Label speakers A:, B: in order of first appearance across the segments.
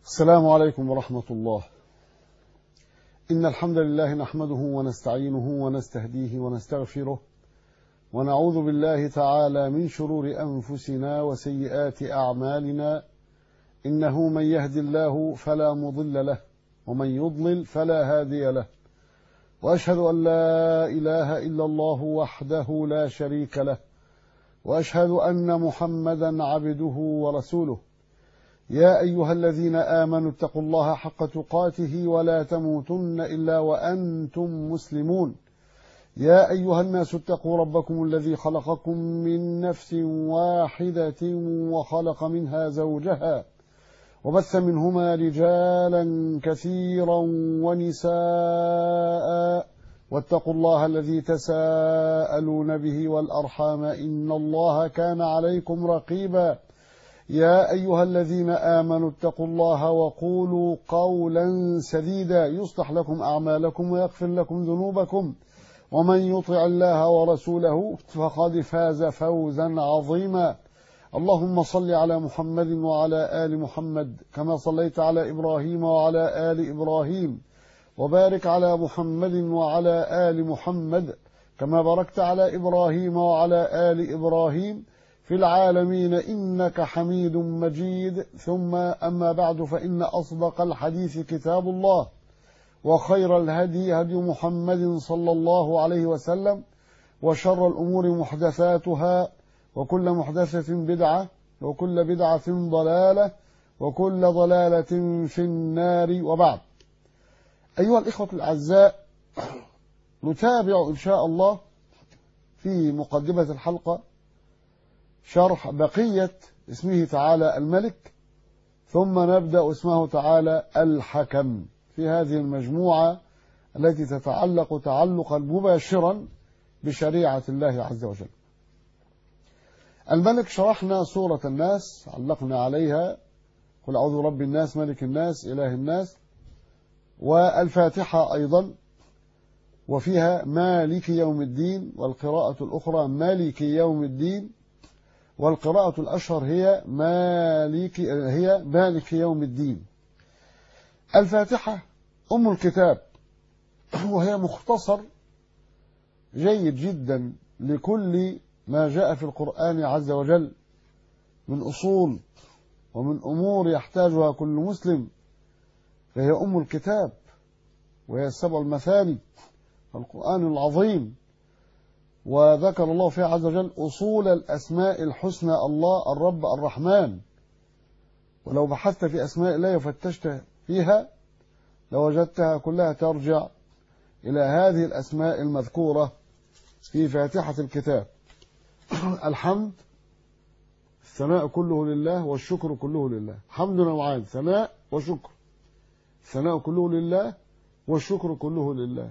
A: السلام عليكم ورحمة الله إن الحمد لله نحمده ونستعينه ونستهديه ونستغفره ونعوذ بالله تعالى من شرور أنفسنا وسيئات أعمالنا إنه من يهد الله فلا مضل له ومن يضلل فلا هادي له وأشهد أن لا إله إلا الله وحده لا شريك له وأشهد أن محمدا عبده ورسوله يا أيها الذين آمنوا اتقوا الله حق تقاته ولا تموتن إلا وأنتم مسلمون يا أيها الناس اتقوا ربكم الذي خلقكم من نفس واحدة وخلق منها زوجها وبث منهما رجالا كثيرا ونساء واتقوا الله الذي تساءلون به والأرحام إن الله كان عليكم رقيبا يا أيها الذين آمنوا اتقوا الله وقولوا قولا سديدا يصلح لكم أعمالكم ويغفر لكم ذنوبكم ومن يطع الله ورسوله فقد فاز فوزا عظيما اللهم صل على محمد وعلى آل محمد كما صليت على إبراهيم وعلى آل إبراهيم وبارك على محمد وعلى آل محمد كما باركت على إبراهيم وعلى آل إبراهيم في العالمين إنك حميد مجيد ثم أما بعد فإن أصدق الحديث كتاب الله وخير الهدي هدي محمد صلى الله عليه وسلم وشر الأمور محدثاتها وكل محدثة بدعة وكل بدعة ضلالة وكل ضلالة في النار وبعد أيها الإخوة الأعزاء نتابع إن شاء الله في مقدمة الحلقة شرح بقية اسمه تعالى الملك ثم نبدأ اسمه تعالى الحكم في هذه المجموعة التي تتعلق تعلقا مباشرا بشريعة الله عز وجل الملك شرحنا سورة الناس علقنا عليها قل أعوذ برب الناس ملك الناس إله الناس والفاتحة أيضا وفيها مالك يوم الدين والقراءة الأخرى مالك يوم الدين والقراءة الأشهر هي مالك هي مالك يوم الدين الفاتحة أم الكتاب وهي مختصر جيد جدا لكل ما جاء في القرآن عز وجل من أصول ومن أمور يحتاجها كل مسلم فهي أم الكتاب وهي السبع المثاني القرآن العظيم وذكر الله فيها عز وجل أصول الأسماء الحسنى الله الرب الرحمن ولو بحثت في أسماء الله وفتشت فيها لوجدتها كلها ترجع إلى هذه الأسماء المذكورة في فاتحة الكتاب الحمد الثناء كله لله والشكر كله لله حمد نوعان ثناء وشكر الثناء كله لله والشكر كله لله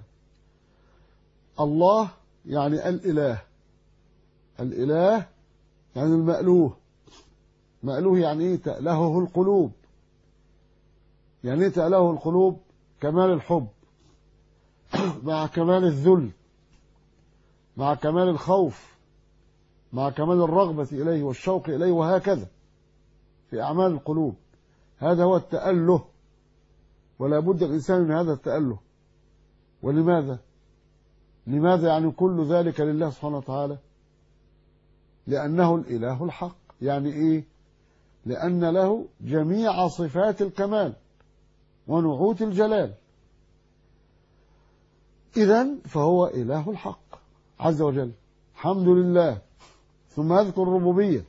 A: الله يعني الإله الإله يعني المألوه مألوه يعني إيه تألهه القلوب يعني إيه تألهه القلوب كمال الحب مع كمال الذل مع كمال الخوف مع كمال الرغبة إليه والشوق إليه وهكذا في أعمال القلوب هذا هو التأله ولا بد الإنسان من هذا التأله ولماذا لماذا يعني كل ذلك لله سبحانه وتعالى لأنه الإله الحق يعني إيه لأن له جميع صفات الكمال ونعوت الجلال إذا فهو إله الحق عز وجل الحمد لله ثم أذكر الربوبية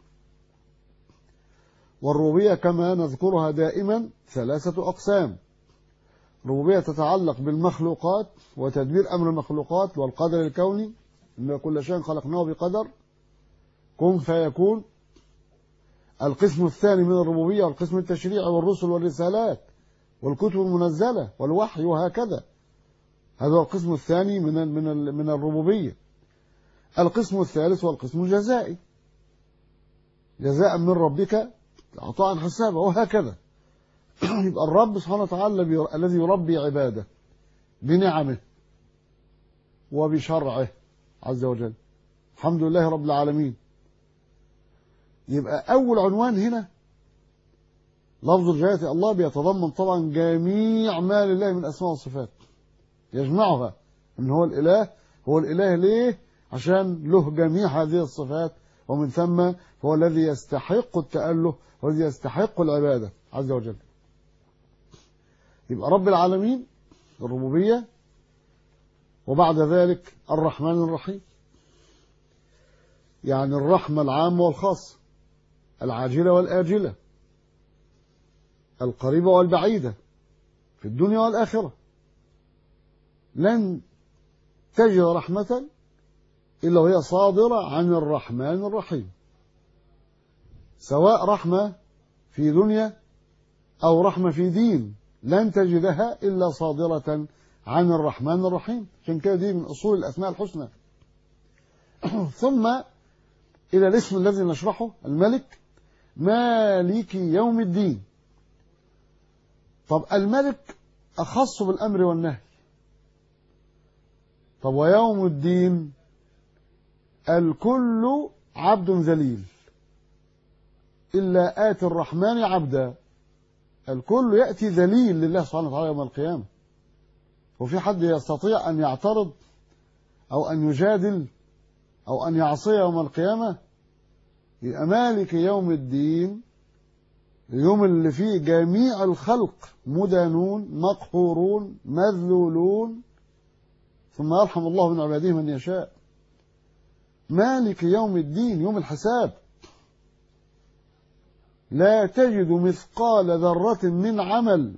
A: والربوبية كما نذكرها دائما ثلاثة أقسام ربوبية تتعلق بالمخلوقات وتدبير أمر المخلوقات والقدر الكوني إن كل شيء خلقناه بقدر كن فيكون القسم الثاني من الربوبية والقسم التشريعي والرسل والرسالات والكتب المنزلة والوحي وهكذا هذا هو القسم الثاني من من من الربوبية القسم الثالث هو القسم الجزائي جزاء من ربك عطاء حسابا وهكذا يبقى الرب سبحانه وتعالى الذي يربي عباده بنعمه وبشرعه عز وجل الحمد لله رب العالمين يبقى أول عنوان هنا لفظ جلالة الله بيتضمن طبعا جميع ما لله من أسماء وصفات يجمعها إن هو الإله هو الإله ليه عشان له جميع هذه الصفات ومن ثم هو الذي يستحق التأله والذي يستحق العبادة عز وجل يبقى رب العالمين الربوبية وبعد ذلك الرحمن الرحيم يعني الرحمة العامة والخاصة العاجلة والآجلة القريبة والبعيدة في الدنيا والآخرة لن تجد رحمة إلا وهي صادرة عن الرحمن الرحيم سواء رحمة في دنيا أو رحمة في دين لن تجدها إلا صادرة عن الرحمن الرحيم عشان كده دي من أصول الأسماء الحسنى ثم إلى الاسم الذي نشرحه الملك مالك يوم الدين طب الملك أخص بالأمر والنهي طب ويوم الدين الكل عبد ذليل إلا آتي الرحمن عبدا الكل يأتي ذليل لله سبحانه وتعالى يوم القيامة وفي حد يستطيع أن يعترض أو أن يجادل أو أن يعصي يوم القيامة يبقى مالك يوم الدين اليوم اللي فيه جميع الخلق مدانون مقهورون مذلولون ثم يرحم الله من عباده من يشاء مالك يوم الدين يوم الحساب لا تجد مثقال ذرة من عمل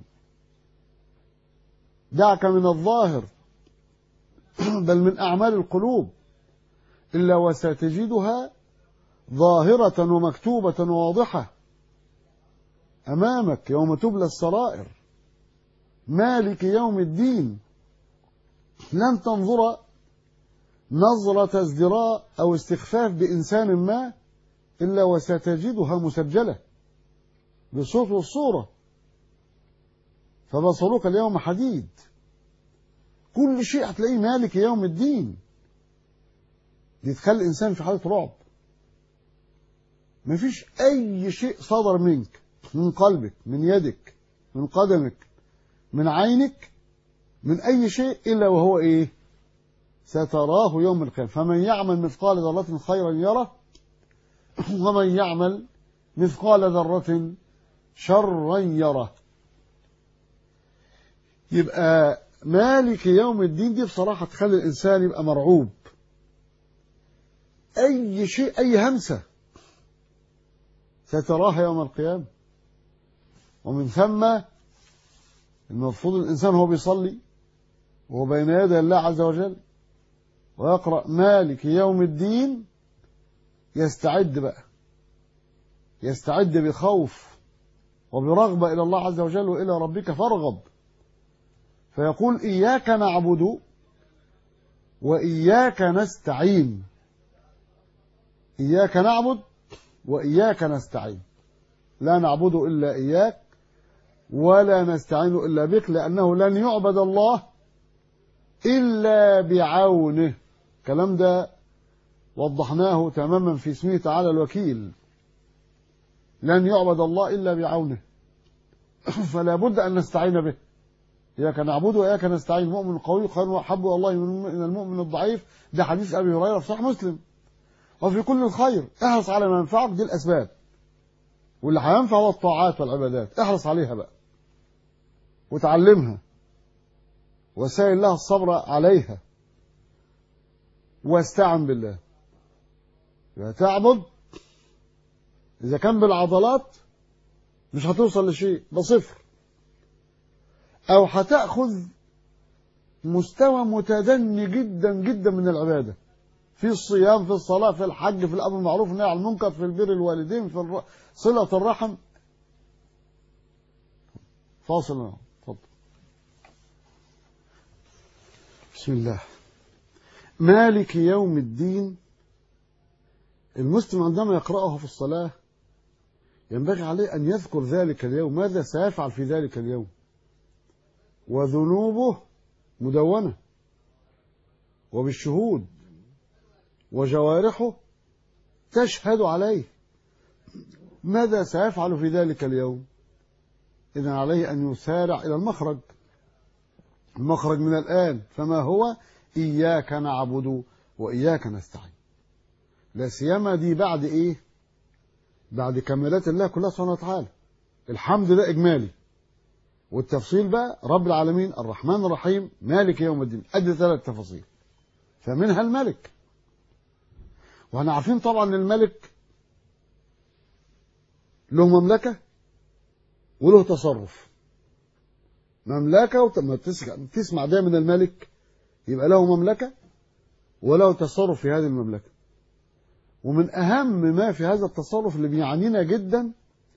A: دعك من الظاهر بل من أعمال القلوب إلا وستجدها ظاهرة ومكتوبة واضحة أمامك يوم تبلى السرائر مالك يوم الدين لن تنظر نظرة ازدراء أو استخفاف بإنسان ما إلا وستجدها مسجلة بصوت والصورة فبصرك اليوم حديد كل شيء هتلاقيه مالك يوم الدين دي تخلي الإنسان في حالة رعب مفيش أي شيء صدر منك من قلبك من يدك من قدمك من عينك من أي شيء إلا وهو إيه ستراه يوم القيامة فمن يعمل مثقال ذرة خيرا يره ومن يعمل مثقال ذرة شرا يره يبقى مالك يوم الدين دي بصراحة تخلي الإنسان يبقى مرعوب أي شيء أي همسة ستراها يوم القيامة ومن ثم المفروض الإنسان هو بيصلي وهو بين يدي الله عز وجل ويقرأ مالك يوم الدين يستعد بقى يستعد بخوف وبرغبة إلى الله عز وجل وإلى ربك فارغب فيقول إياك نعبد وإياك نستعين إياك نعبد وإياك نستعين لا نعبد إلا إياك ولا نستعين إلا بك لأنه لن يعبد الله إلا بعونه الكلام ده وضحناه تماما في اسمه تعالى الوكيل لن يعبد الله إلا بعونه فلا بد أن نستعين به إياك نعبد وإياك نستعين المؤمن القوي خير وأحب الله من المؤمن الضعيف ده حديث أبي هريرة في صحيح مسلم وفي كل الخير احرص على ما ينفعك دي الأسباب واللي هينفع هو الطاعات والعبادات احرص عليها بقى وتعلمها وسائل الله الصبر عليها واستعن بالله تعبد إذا كان بالعضلات مش هتوصل لشيء ده صفر أو هتأخذ مستوى متدني جدا جدا من العبادة في الصيام في الصلاة في الحج في الأمر المعروف والنهي عن المنكر في البر الوالدين في الر... صلة الرحم فاصل اتفضل بسم الله مالك يوم الدين المسلم عندما يقرأه في الصلاة ينبغي عليه أن يذكر ذلك اليوم ماذا سيفعل في ذلك اليوم وذنوبه مدونة وبالشهود وجوارحه تشهد عليه ماذا سيفعل في ذلك اليوم إذا عليه أن يسارع إلى المخرج المخرج من الآن فما هو إياك نعبد وإياك نستعين لا سيما دي بعد إيه بعد كمالات الله كلها سبحانه وتعالى الحمد ده إجمالي والتفصيل بقى رب العالمين الرحمن الرحيم مالك يوم الدين أدي ثلاث تفاصيل فمنها الملك واحنا عارفين طبعا الملك له مملكة وله تصرف مملكة وما تسمع ده من الملك يبقى له مملكة وله تصرف في هذه المملكة ومن أهم ما في هذا التصرف اللي بيعنينا جدا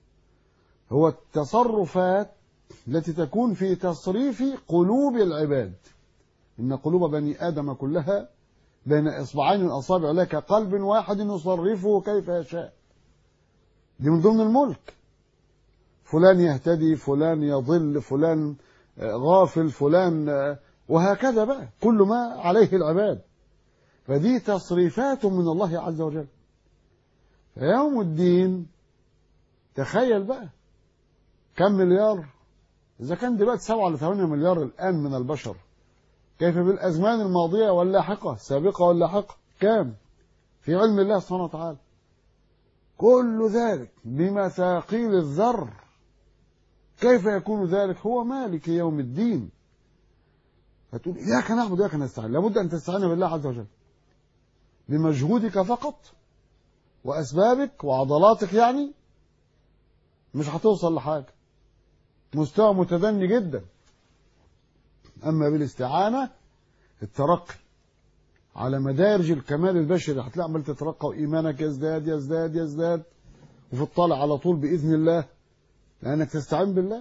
A: هو التصرفات التي تكون في تصريف قلوب العباد إن قلوب بني آدم كلها بين إصبعين من أصابع الله كقلب واحد يصرفه كيف يشاء دي من ضمن الملك فلان يهتدي فلان يضل فلان غافل فلان وهكذا بقى كل ما عليه العباد فدي تصريفات من الله عز وجل فيوم الدين تخيل بقى كم مليار إذا كان دلوقتي 7 ولا 8 مليار الآن من البشر كيف بالأزمان الماضية واللاحقة سابقة واللاحقة كام في علم الله سبحانه وتعالى كل ذلك بمثاقيل الذر كيف يكون ذلك هو مالك يوم الدين فتقول إياك نعبد وإياك نستعين لابد أن تستعين بالله عز وجل بمجهودك فقط وأسبابك وعضلاتك يعني مش هتوصل لحاجة مستوى متدني جدا أما بالاستعانة الترقي على مدارج الكمال البشري هتلاقي عمال تترقى وإيمانك يزداد يزداد يزداد وفي الطالع على طول بإذن الله لأنك تستعين بالله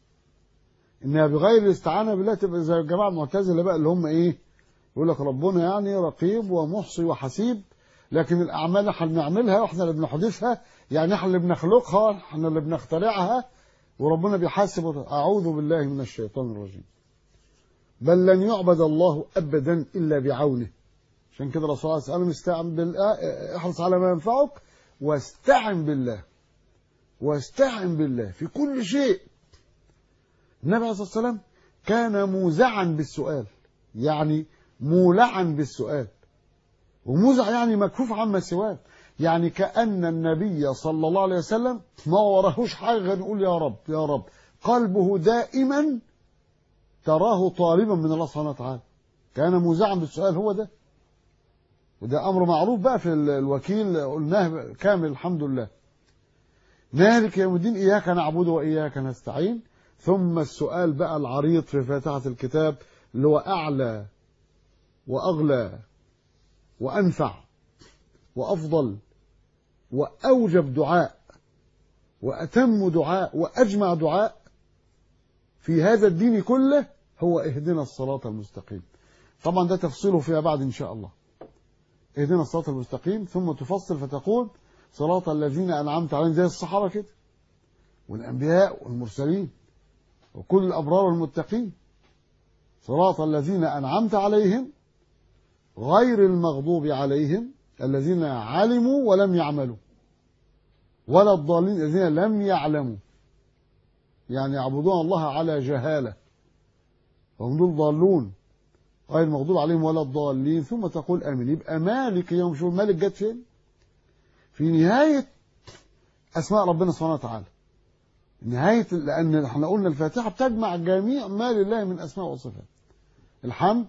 A: إنها بغير الاستعانة بالله تبقى زي الجماعة المعتزلة بقى اللي هم إيه يقول لك ربنا يعني رقيب ومحصي وحسيب لكن الأعمال احنا بنعملها واحنا اللي بنحدثها يعني احنا اللي بنخلقها احنا اللي بنخترعها وربنا بيحاسب أعوذ بالله من الشيطان الرجيم بل لن يعبد الله أبدا إلا بعونه عشان كده الرسول صلى الله عليه وسلم استعن بالله احرص على ما ينفعك واستعن بالله واستعن بالله في كل شيء النبي عليه الصلاة والسلام كان موزعا بالسؤال يعني مولعا بالسؤال وموزع يعني مكفوف عما سواه يعني كأن النبي صلى الله عليه وسلم ما وراهوش حاجة غير يقول يا رب يا رب قلبه دائما تراه طالبا من الله سبحانه وتعالى كان موزعا بالسؤال هو ده وده أمر معروف بقى في الوكيل قلناه كامل الحمد لله مالك يوم الدين إياك نعبد وإياك نستعين ثم السؤال بقى العريض في فاتحة الكتاب اللي هو أعلى وأغلى وأنفع وأفضل وأوجب دعاء وأتم دعاء وأجمع دعاء في هذا الدين كله هو اهدنا الصراط المستقيم طبعا ده تفصيله فيما بعد إن شاء الله اهدنا الصراط المستقيم ثم تفصل فتقول صراط الذين أنعمت عليهم زي الصحابة كده والأنبياء والمرسلين وكل الأبرار والمتقين صراط الذين أنعمت عليهم غير المغضوب عليهم الذين علموا ولم يعملوا ولا الضالين الذين لم يعلموا يعني يعبدون الله على جهالة وهم دول ضالون غير المغضوب عليهم ولا الضالين ثم تقول آمين يبقى مالك يوم شو مالك جت فين في نهاية أسماء ربنا سبحانه وتعالى نهاية لأن احنا قلنا الفاتحة بتجمع جميع ما لله من أسماء وصفات الحمد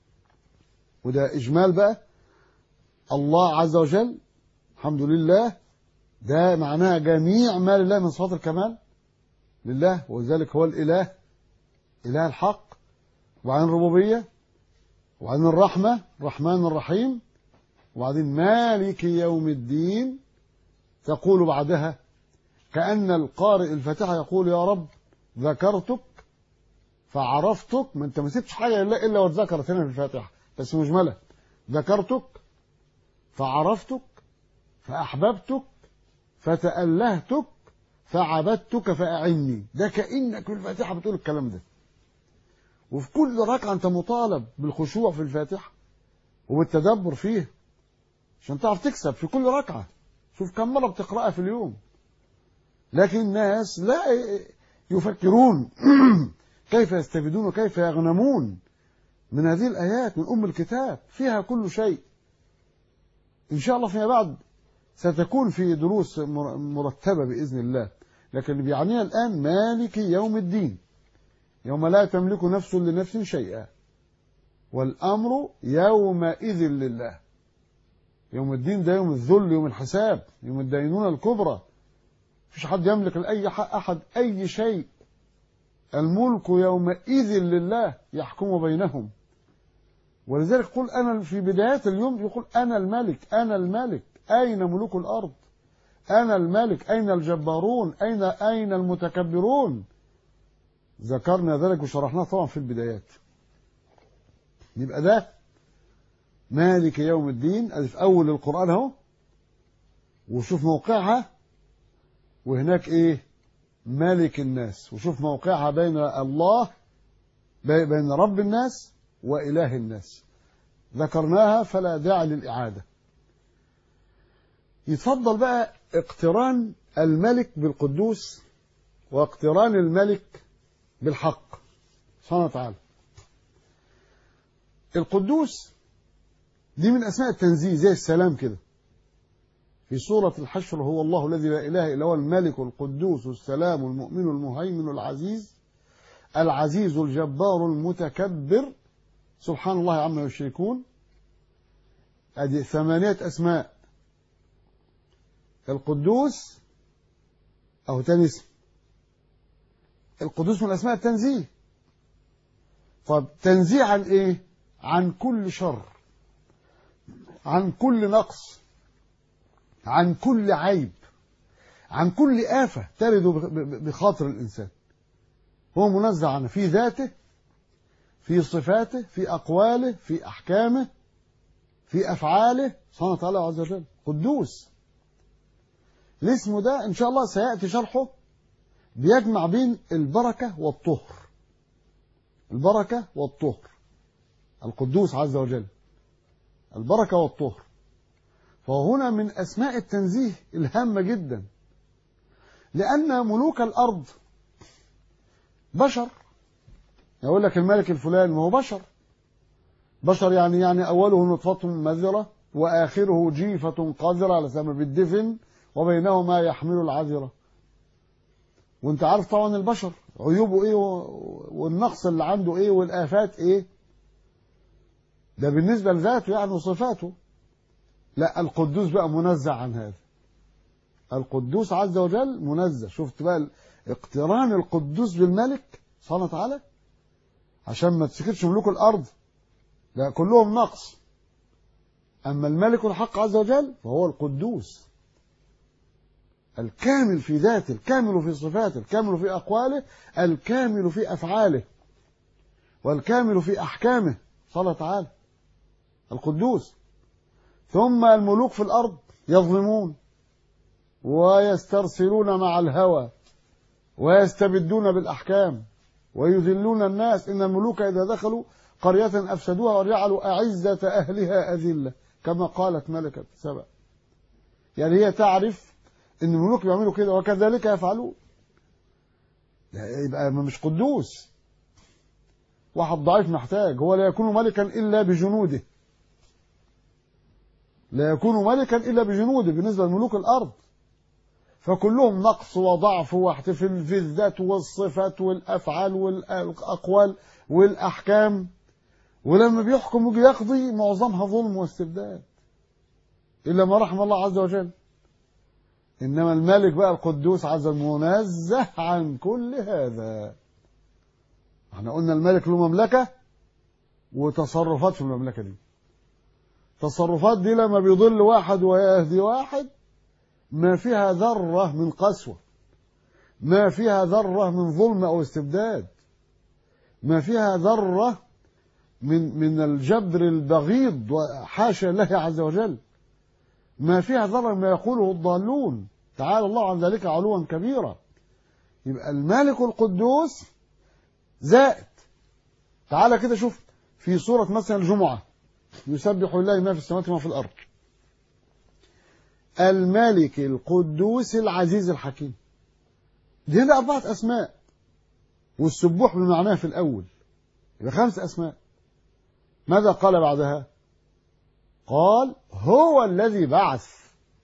A: وده إجمال بقى الله عز وجل الحمد لله ده معناها جميع ما لله من صفات الكمال لله ولذلك هو الإله إله الحق وبعدين الربوبية وبعدين الرحمة الرحمن الرحيم وبعدين مالك يوم الدين تقول بعدها كأن القارئ الفاتحة يقول يا رب ذكرتك فعرفتك ما انت ما سبتش حاجة إلا إلا واتذكرت هنا في الفاتحة بس مجملة ذكرتك فعرفتك فأحببتك فتألهتك فعبدتك فأعني ده كأنك في الفاتحة بتقول الكلام ده وفي كل ركعة أنت مطالب بالخشوع في الفاتحة وبالتدبر فيه عشان تعرف تكسب في كل ركعة شوف كم مرة بتقرأها في اليوم لكن الناس لا يفكرون كيف يستفيدون وكيف يغنمون من هذه الآيات من أم الكتاب فيها كل شيء إن شاء الله فيما بعد ستكون في دروس مرتبة بإذن الله لكن اللي بيعنيها الآن مالك يوم الدين يوم لا تملك نفس لنفس شيئا والأمر يومئذ لله يوم الدين ده يوم الذل يوم الحساب يوم الدينونة الكبرى مفيش حد يملك لأي أحد أي شيء الملك يومئذ لله يحكم بينهم ولذلك قل أنا في بدايات اليوم يقول أنا الملك أنا الملك أين ملوك الأرض أنا الملك أين الجبارون أين أين المتكبرون ذكرنا ذلك وشرحناه طبعا في البدايات يبقى ده مالك يوم الدين ادي في اول القران اهو وشوف موقعها وهناك ايه مالك الناس وشوف موقعها بين الله بين رب الناس واله الناس ذكرناها فلا داعي للاعاده يتفضل بقى اقتران الملك بالقدوس واقتران الملك بالحق سبحانه وتعالى القدوس دي من اسماء التنزيه زي السلام كده في سورة الحشر هو الله الذي لا إله إلا هو الملك القدوس السلام المؤمن المهيمن العزيز العزيز الجبار المتكبر سبحان الله عما يشركون أدي ثمانية أسماء القدوس أو تاني اسم القدوس من أسماء التنزيه طب تنزيه عن إيه؟ عن كل شر عن كل نقص عن كل عيب عن كل آفة ترد بخاطر الإنسان هو منزه عنه في ذاته في صفاته في أقواله في أحكامه في أفعاله سبحانه وتعالى عز وجل قدوس الاسم ده إن شاء الله سيأتي شرحه بيجمع بين البركة والطهر البركة والطهر القدوس عز وجل البركة والطهر فهنا من أسماء التنزيه الهامة جدا لأن ملوك الأرض بشر يقول لك الملك الفلاني ما هو بشر بشر يعني يعني أوله نطفة مذرة وآخره جيفة قذرة على سبب الدفن وبينهما يحمل العذرة وانت عارف طبعا البشر عيوبه ايه والنقص اللي عنده ايه والآفات ايه ده بالنسبة لذاته يعني وصفاته لا القدوس بقى منزه عن هذا القدوس عز وجل منزه شفت بقى اقتران القدوس بالملك سبحانه وتعالى عشان ما تسكتش ملوك الارض لا كلهم نقص اما الملك الحق عز وجل فهو القدوس الكامل في ذاته الكامل في صفاته الكامل في اقواله الكامل في افعاله والكامل في احكامه صلى تعالى القدوس ثم الملوك في الأرض يظلمون ويسترسلون مع الهوى ويستبدون بالأحكام ويذلون الناس إن الملوك إذا دخلوا قرية أفسدوها وجعلوا أعزة أهلها أذلة كما قالت ملكة سبأ يعني هي تعرف إن الملوك بيعملوا كده وكذلك يفعلون يبقى مش قدوس واحد ضعيف محتاج هو لا يكون ملكا إلا بجنوده لا يكون ملكا إلا بجنوده بالنسبة لملوك الأرض فكلهم نقص وضعف واحتفال في الذات والصفات والأفعال والأقوال والأحكام ولما بيحكم ويجي يقضي معظمها ظلم واستبداد إلا ما رحم الله عز وجل إنما الملك بقى القدوس عز وجل منزه عن كل هذا احنا قلنا الملك له مملكة وتصرفات في المملكة دي التصرفات دي لما بيضل واحد ويهدي واحد ما فيها ذرة من قسوة ما فيها ذرة من ظلم أو استبداد ما فيها ذرة من من الجبر البغيض وحاشا الله عز وجل ما فيها ذرة ما يقوله الضالون تعالى الله عن ذلك علوا كبيرا يبقى الملك القدوس زائد تعالى كده شوف في سورة مثلا الجمعة يسبح لله ما في السماوات وما في الأرض الملك القدوس العزيز الحكيم دي هنا أربعة أسماء والسبوح بمعناه في الأول يبقى خمس أسماء ماذا قال بعدها قال هو الذي بعث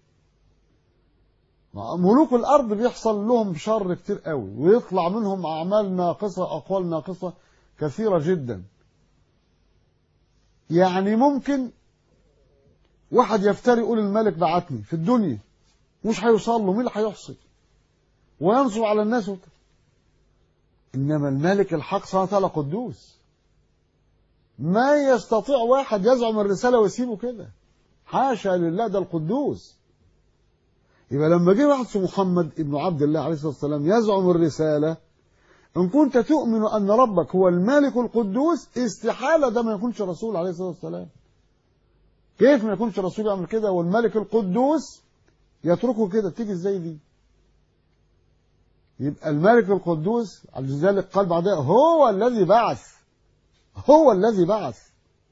A: ملوك الأرض بيحصل لهم شر كتير قوي ويطلع منهم أعمال ناقصة أقوال ناقصة كثيرة جدا يعني ممكن واحد يفتري يقول الملك بعتني في الدنيا مش هيوصل له مين اللي هيحصي وينصب على الناس وت... انما الملك الحق سبحانه وتعالى قدوس ما يستطيع واحد يزعم الرساله ويسيبه كده حاشا لله ده القدوس يبقى لما جه واحد اسمه محمد ابن عبد الله عليه الصلاه والسلام يزعم الرساله ان كنت تؤمن ان ربك هو الملك القدوس استحاله ده ما يكونش رسول عليه الصلاه والسلام كيف ما يكونش رسول يعمل كده والملك القدوس يتركه كده تيجي ازاي دي يبقى الملك القدوس لذلك قال بعدها هو الذي بعث هو الذي بعث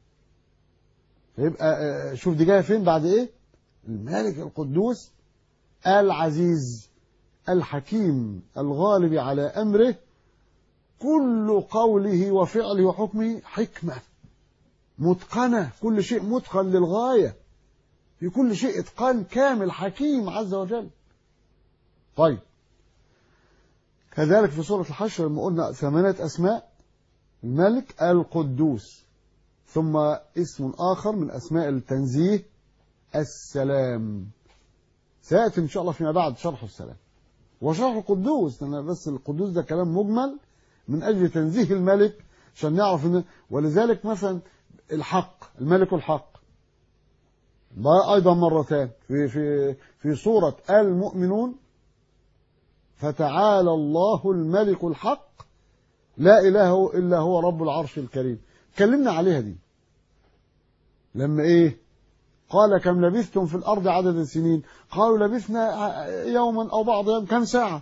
A: يبقى شوف دي جايه فين بعد ايه الملك القدوس العزيز الحكيم الغالب على امره كل قوله وفعله وحكمه حكمه متقنه كل شيء متقن للغايه في كل شيء اتقان كامل حكيم عز وجل طيب كذلك في سورة الحشر لما قلنا ثمانية أسماء الملك القدوس ثم اسم آخر من أسماء التنزيه السلام سيأتي إن شاء الله فيما بعد شرح السلام وشرح القدوس لأن بس القدوس ده كلام مجمل من أجل تنزيه الملك عشان نعرف إن ولذلك مثلا الحق الملك الحق ده أيضا مرتان في في في سورة المؤمنون فتعالى الله الملك الحق لا إله إلا هو رب العرش الكريم اتكلمنا عليها دي لما إيه قال كم لبثتم في الأرض عدد السنين قالوا لبثنا يوما أو بعض يوم كم ساعة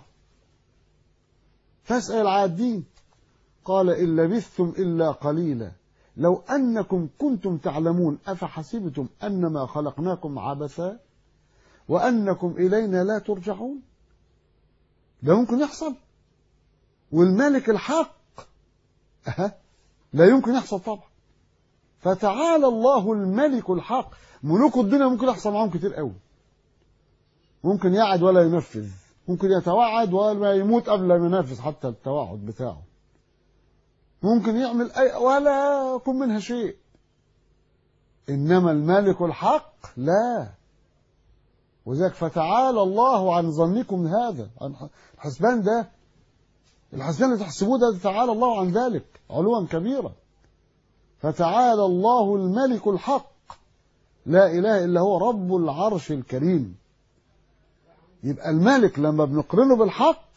A: فاسأل العادين قال إن لبثتم إلا قليلا لو أنكم كنتم تعلمون أفحسبتم أنما خلقناكم عبثا وأنكم إلينا لا ترجعون ده ممكن يحصل والملك الحق أه. لا يمكن يحصل طبعا فتعالى الله الملك الحق ملوك الدنيا ممكن يحصل معاهم كتير قوي ممكن يعد ولا ينفذ ممكن يتوعد ولا يموت قبل ما ينفذ حتى التوعد بتاعه ممكن يعمل أي ولا يكون منها شيء إنما الملك الحق لا وذلك فتعالى الله عن ظنكم هذا عن الحسبان ده الحسبان اللي تحسبوه ده تعالى الله عن ذلك علوا كبيرا فتعالى الله الملك الحق لا إله إلا هو رب العرش الكريم يبقى الملك لما بنقرنه بالحق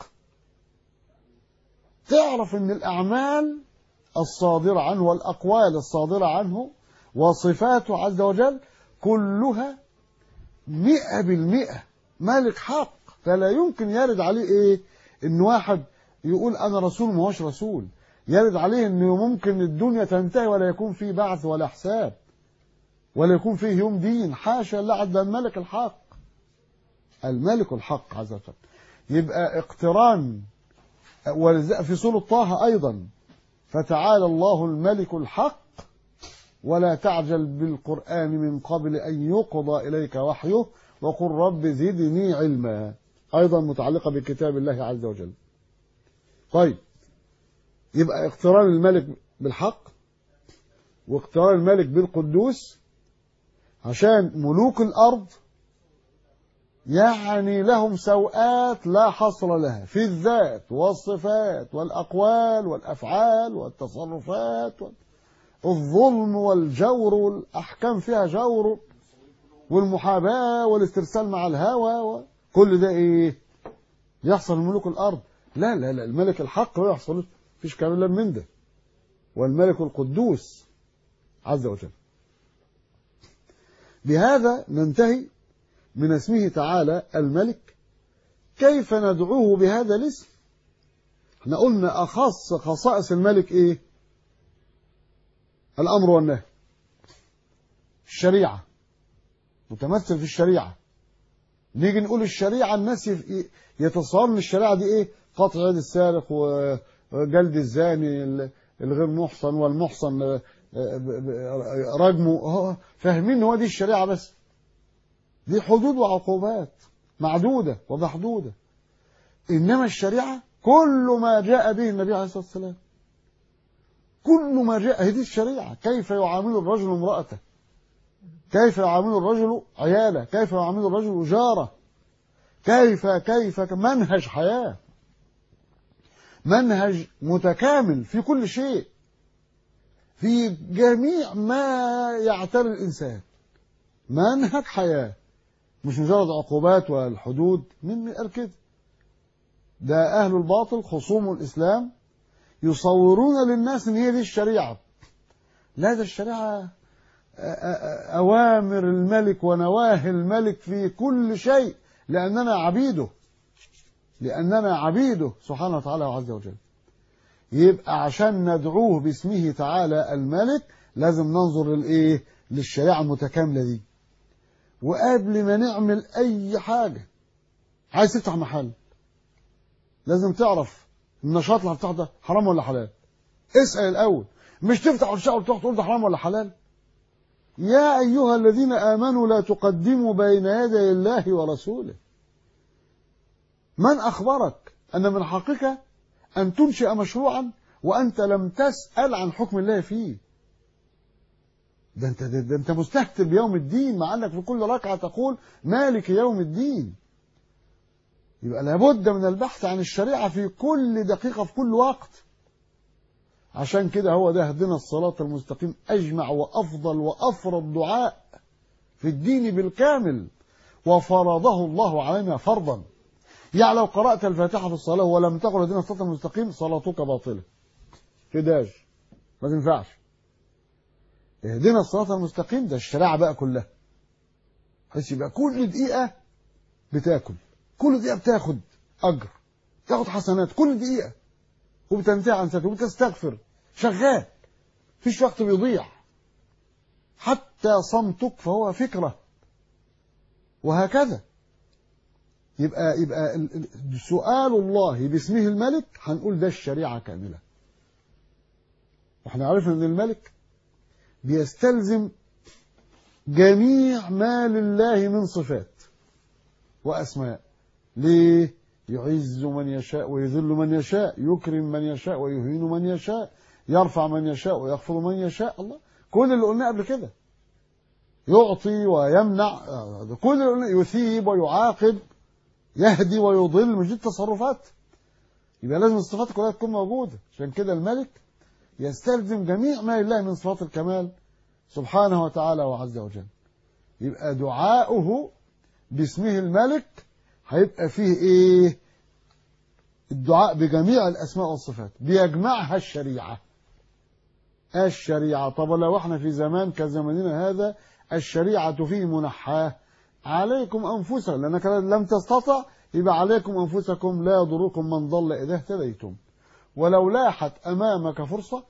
A: تعرف ان الأعمال الصادرة عنه والأقوال الصادرة عنه وصفاته عز وجل كلها مئة بالمئة مالك حق فلا يمكن يرد عليه ايه ان واحد يقول انا رسول ما هوش رسول يرد عليه انه ممكن الدنيا تنتهي ولا يكون فيه بعث ولا حساب ولا يكون فيه يوم دين حاشا الله عز الملك الحق الملك الحق عز وجل يبقى اقتران في سورة طه أيضا فتعالى الله الملك الحق ولا تعجل بالقرآن من قبل أن يقضى إليك وحيه وقل رب زدني علما أيضا متعلقة بكتاب الله عز وجل طيب يبقى اقتران الملك بالحق واقتران الملك بالقدوس عشان ملوك الأرض يعني لهم سوءات لا حصر لها في الذات والصفات والأقوال والأفعال والتصرفات الظلم والجور والأحكام فيها جور والمحاباة والاسترسال مع الهوى كل ده إيه يحصل ملوك الأرض لا لا لا الملك الحق ما يحصل فيش كلام من ده والملك القدوس عز وجل بهذا ننتهي من اسمه تعالى الملك كيف ندعوه بهذا الاسم احنا قلنا أخص خصائص الملك إيه الأمر والنهي الشريعة متمثل في الشريعة نيجي نقول الشريعة الناس يتصور ان الشريعة دي ايه قطع يد السارق و... جلد الزاني الغير محصن والمحصن رجمه فاهمين ان هو دي الشريعة بس دي حدود وعقوبات معدودة ومحدودة إنما الشريعة كل ما جاء به النبي عليه الصلاة والسلام كل ما جاء هذه الشريعة كيف يعامل الرجل امرأته كيف يعامل الرجل عياله كيف يعامل الرجل جاره كيف كيف منهج حياة منهج متكامل في كل شيء في جميع ما يعتري الإنسان منهج حياة مش مجرد عقوبات والحدود من قال كده ده أهل الباطل خصوم الإسلام يصورون للناس ان هي دي الشريعة لا ده الشريعة أوامر الملك ونواهي الملك في كل شيء لأننا عبيده لأننا عبيده سبحانه وتعالى وعز وجل يبقى عشان ندعوه باسمه تعالى الملك لازم ننظر للإيه للشريعة المتكاملة دي وقبل ما نعمل أي حاجة عايز تفتح محل لازم تعرف النشاط اللي هتفتحه ده حرام ولا حلال اسأل الأول مش تفتح وتشتغل وتروح تقول ده حرام ولا حلال يا أيها الذين آمنوا لا تقدموا بين يدي الله ورسوله من أخبرك أن من حقك أن تنشئ مشروعا وأنت لم تسأل عن حكم الله فيه ده أنت, ده, ده أنت مستهتر بيوم الدين مع أنك في كل ركعة تقول مالك يوم الدين يبقى لابد من البحث عن الشريعة في كل دقيقة في كل وقت عشان كده هو ده اهدنا الصراط المستقيم أجمع وأفضل وأفرض دعاء في الدين بالكامل وفرضه الله علينا فرضا يعني لو قرأت الفاتحة في الصلاة ولم تقل اهدنا الصراط المستقيم صلاتك باطلة كداش ما تنفعش اهدنا الصراط المستقيم ده الشريعة بقى كلها بحيث يبقى كل دقيقة بتاكل كل دقيقة بتاخد أجر تاخد حسنات كل دقيقة وبتنتهي عن ذاته وبتستغفر شغال فيش وقت بيضيع حتى صمتك فهو فكرة وهكذا يبقى يبقى سؤال الله باسمه الملك هنقول ده الشريعة كاملة واحنا عرفنا ان الملك بيستلزم جميع ما لله من صفات وأسماء ليه يعز من يشاء ويذل من يشاء يكرم من يشاء ويهين من يشاء يرفع من يشاء ويخفض من يشاء الله كل اللي قلناه قبل كده يعطي ويمنع كل اللي قلناه يثيب ويعاقب يهدي ويضل مش دي التصرفات يبقى لازم الصفات كلها تكون موجوده عشان كده الملك يستلزم جميع ما لله من صفات الكمال سبحانه وتعالى وعز وجل يبقى دعاؤه باسمه الملك هيبقى فيه ايه الدعاء بجميع الاسماء والصفات بيجمعها الشريعه الشريعه طب لو احنا في زمان كزماننا هذا الشريعه فيه منحاه عليكم انفسكم لانك لم تستطع يبقى عليكم انفسكم لا يضركم من ضل اذا اهتديتم ولو لاحت امامك فرصه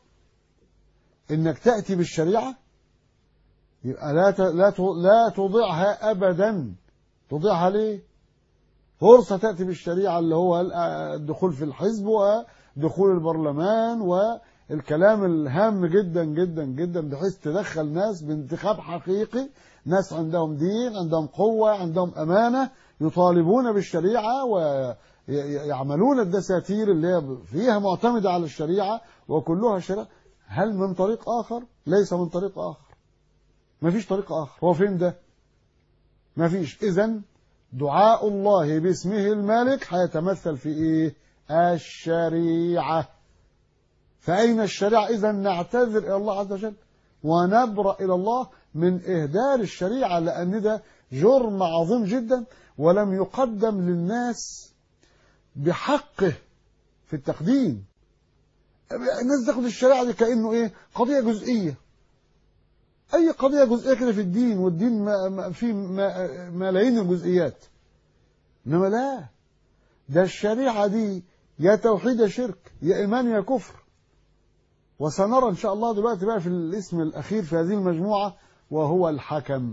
A: انك تاتي بالشريعه يبقى لا لا لا تضيعها ابدا تضيعها ليه فرصة تأتي بالشريعة اللي هو الدخول في الحزب ودخول البرلمان والكلام الهام جدا جدا جدا بحيث تدخل ناس بانتخاب حقيقي ناس عندهم دين عندهم قوة عندهم أمانة يطالبون بالشريعة ويعملون الدساتير اللي هي فيها معتمدة على الشريعة وكلها شريعة هل من طريق آخر؟ ليس من طريق آخر ما فيش طريق آخر هو فين ده؟ ما فيش إذن دعاء الله باسمه الملك هيتمثل في ايه الشريعة فأين الشريعة إذا نعتذر إلى الله عز وجل ونبرأ إلى الله من إهدار الشريعة لأن ده جرم عظيم جدا ولم يقدم للناس بحقه في التقديم الناس تاخد الشريعة دي كأنه إيه قضية جزئية أي قضية جزئية كده في الدين والدين ما في ملايين الجزئيات إنما لا ده الشريعة دي يا توحيد يا شرك يا إيمان يا كفر وسنرى إن شاء الله دلوقتي بقى في الاسم الأخير في هذه المجموعة وهو الحكم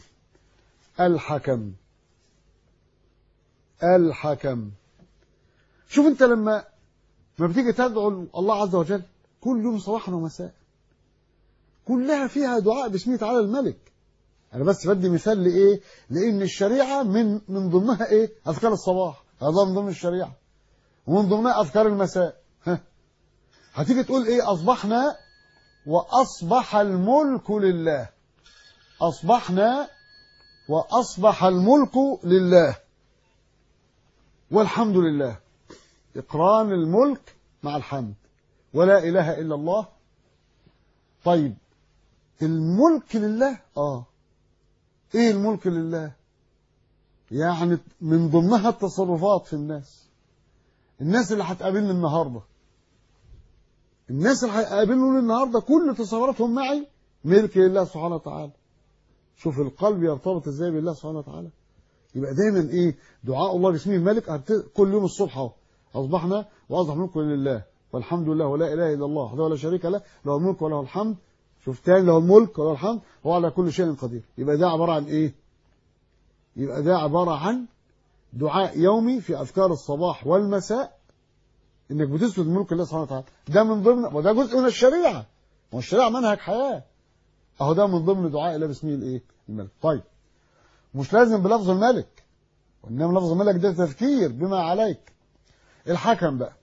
A: الحكم الحكم شوف أنت لما ما بتيجي تدعو الله عز وجل كل يوم صباحا ومساء كلها فيها دعاء باسمه تعالى الملك انا بس بدي مثال لايه لان الشريعه من من ضمنها ايه اذكار الصباح هذا من ضمن الشريعه ومن ضمنها اذكار المساء ها هتيجي تقول ايه اصبحنا واصبح الملك لله اصبحنا واصبح الملك لله والحمد لله اقران الملك مع الحمد ولا اله الا الله طيب الملك لله اه ايه الملك لله يعني من ضمنها التصرفات في الناس الناس اللي هتقابلني النهارده الناس اللي هيقابلوني النهارده كل تصوراتهم معي ملك لله سبحانه وتعالى شوف القلب يرتبط ازاي بالله سبحانه وتعالى يبقى دايما ايه دعاء الله باسمه الملك كل يوم الصبح اهو اصبحنا واصبح ملك لله والحمد لله ولا اله الا الله وحده ولا شريك له له الملك وله الحمد شوف تاني له الملك وله الحمد هو على كل شيء قدير يبقى ده عباره عن ايه يبقى ده عباره عن دعاء يومي في اذكار الصباح والمساء انك بتثبت ملك الله سبحانه وتعالى ده من ضمن وده جزء من الشريعه والشريعه منهج حياه اهو ده من ضمن دعاء الله باسمه الايه الملك طيب مش لازم بلفظ الملك وانما لفظ الملك ده تذكير بما عليك الحكم بقى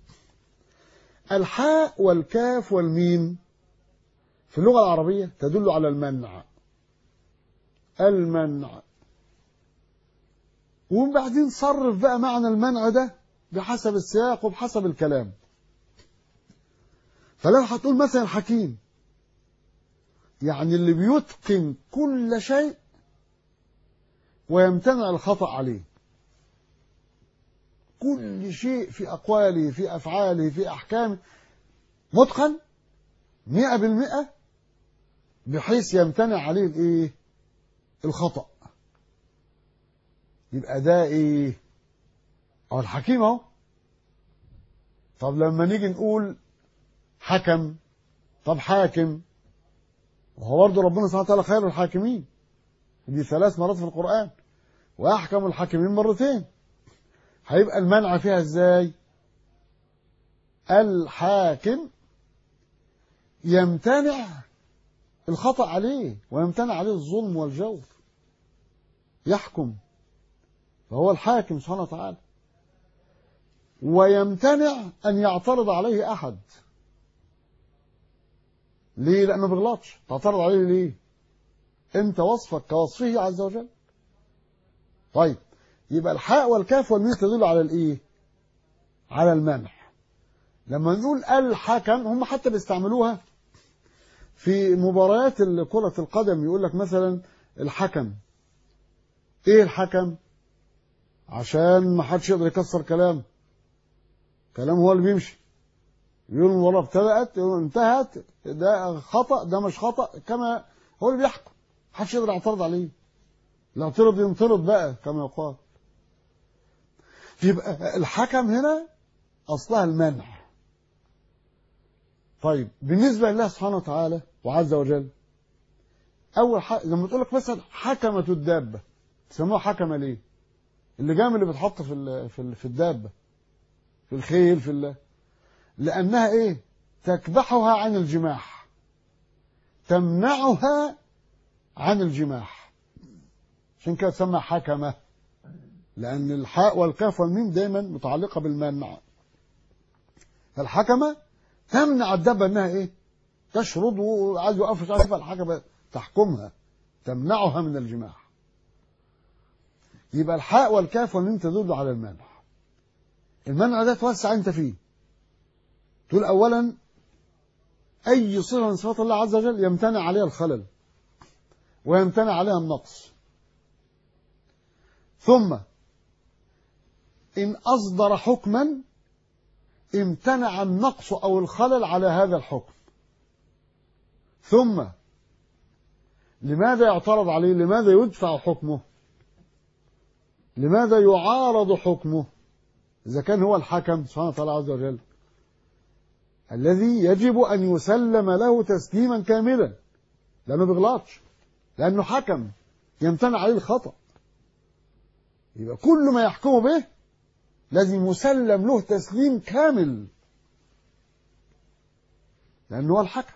A: الحاء والكاف والميم في اللغة العربية تدل على المنع المنع وبعدين صرف بقى معنى المنع ده بحسب السياق وبحسب الكلام فلو هتقول مثلا حكيم يعني اللي بيتقن كل شيء ويمتنع الخطأ عليه كل شيء في أقواله في أفعاله في أحكامه متقن مئة بالمئة بحيث يمتنع عليه الإيه الخطأ يبقى ده إيه أو الحكيم أهو طب لما نيجي نقول حكم طب حاكم وهو برضه ربنا سبحانه وتعالى خير الحاكمين دي ثلاث مرات في القرآن وأحكم الحاكمين مرتين هيبقى المنع فيها ازاي الحاكم يمتنع الخطأ عليه ويمتنع عليه الظلم والجور يحكم فهو الحاكم سبحانه وتعالى ويمتنع أن يعترض عليه أحد ليه لأنه بيغلطش تعترض عليه ليه أنت وصفك كوصفه عز وجل طيب يبقى الحاء والكاف والميم تدل على الايه على المنع لما نقول الحكم هم حتى بيستعملوها في مباريات كرة القدم يقول لك مثلا الحكم ايه الحكم عشان ما حدش يقدر يكسر كلام كلام هو اللي بيمشي يقول المباراة ابتدأت يقول انتهت ده خطأ ده مش خطأ كما هو اللي بيحكم محدش يقدر يعترض عليه لو اعترض ينطرد بقى كما يقال يبقى الحكم هنا أصلها المنع طيب بالنسبة لله سبحانه وتعالى وعز وجل أول حاجة لما تقول لك مثلا حكمة الدابة تسموها حكمة ليه؟ اللجام اللي بتحط في في في الدابة في الخيل في الله لأنها إيه؟ تكبحها عن الجماح تمنعها عن الجماح عشان كده تسمى حكمه لأن الحاء والكاف والميم دايما متعلقة بالمنع فالحكمة تمنع الدابة إنها إيه؟ تشرد وعايز يوقف مش عارف الحكمة تحكمها تمنعها من الجماع يبقى الحاء والكاف والميم تدل على المنع المنع ده توسع أنت فيه تقول أولا أي صفة من صفات الله عز وجل يمتنع عليها الخلل ويمتنع عليها النقص ثم إن أصدر حكما امتنع النقص أو الخلل على هذا الحكم ثم لماذا يعترض عليه لماذا يدفع حكمه لماذا يعارض حكمه إذا كان هو الحكم سبحانه وتعالى عز وجل الذي يجب أن يسلم له تسليما كاملا لأنه بيغلطش لأنه حكم يمتنع عليه الخطأ يبقى كل ما يحكم به لازم يسلم له تسليم كامل لأنه هو الحكم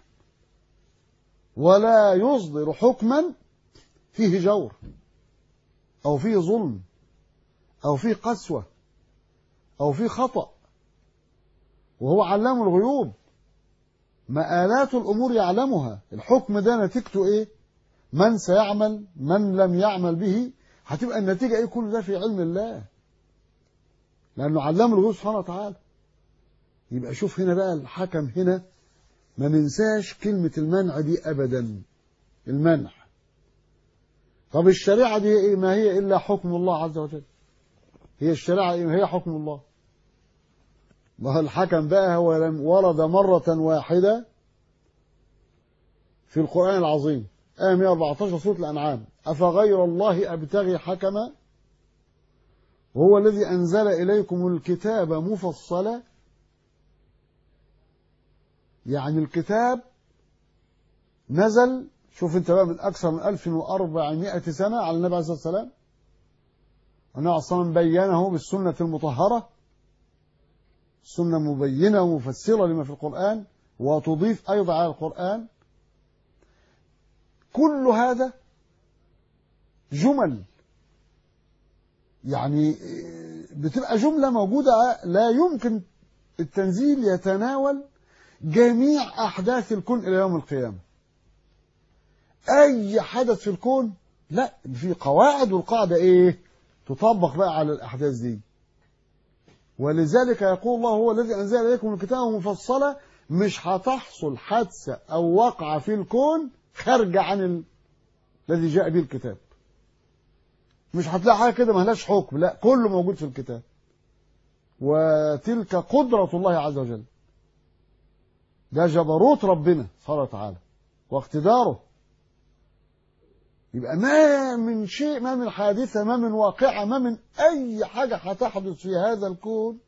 A: ولا يصدر حكما فيه جور أو فيه ظلم أو فيه قسوة أو فيه خطأ وهو علام الغيوب مآلات الأمور يعلمها الحكم ده نتيجته إيه من سيعمل من لم يعمل به هتبقى النتيجة إيه كل ده في علم الله لأنه علام الغيوب سبحانه وتعالى يبقى شوف هنا بقى الحكم هنا ما ننساش كلمة المنع دي أبدا المنع طب الشريعة دي إيه ما هي إلا حكم الله عز وجل هي الشريعة إيه هي حكم الله ما هو الحكم بقى هو لم ورد مرة واحدة في القرآن العظيم آية 114 سورة الأنعام أفغير الله أبتغي حكما وهو الذي أنزل إليكم الكتاب مفصلا يعني الكتاب نزل شوف انت بقى من أكثر من 1400 سنة على النبي عليه الصلاة والسلام النبي عليه الصلاة والسلام بينه بالسنة المطهرة سنة مبينة ومفسرة لما في القرآن وتضيف أيضا على القرآن كل هذا جمل يعني بتبقى جملة موجودة لا يمكن التنزيل يتناول جميع أحداث الكون إلى يوم القيامة أي حدث في الكون لا في قواعد والقاعدة إيه تطبق بقى على الأحداث دي ولذلك يقول الله هو الذي أنزل إليكم الكتاب مفصلة مش هتحصل حادثة أو وقعة في الكون خارجة عن ال... الذي جاء به الكتاب مش هتلاقي حاجة كده ملهاش حكم لا كله موجود في الكتاب وتلك قدرة الله عز وجل ده جبروت ربنا سبحانه وتعالى واقتداره يبقى ما من شيء ما من حادثة ما من واقعة ما من أي حاجة هتحدث في هذا الكون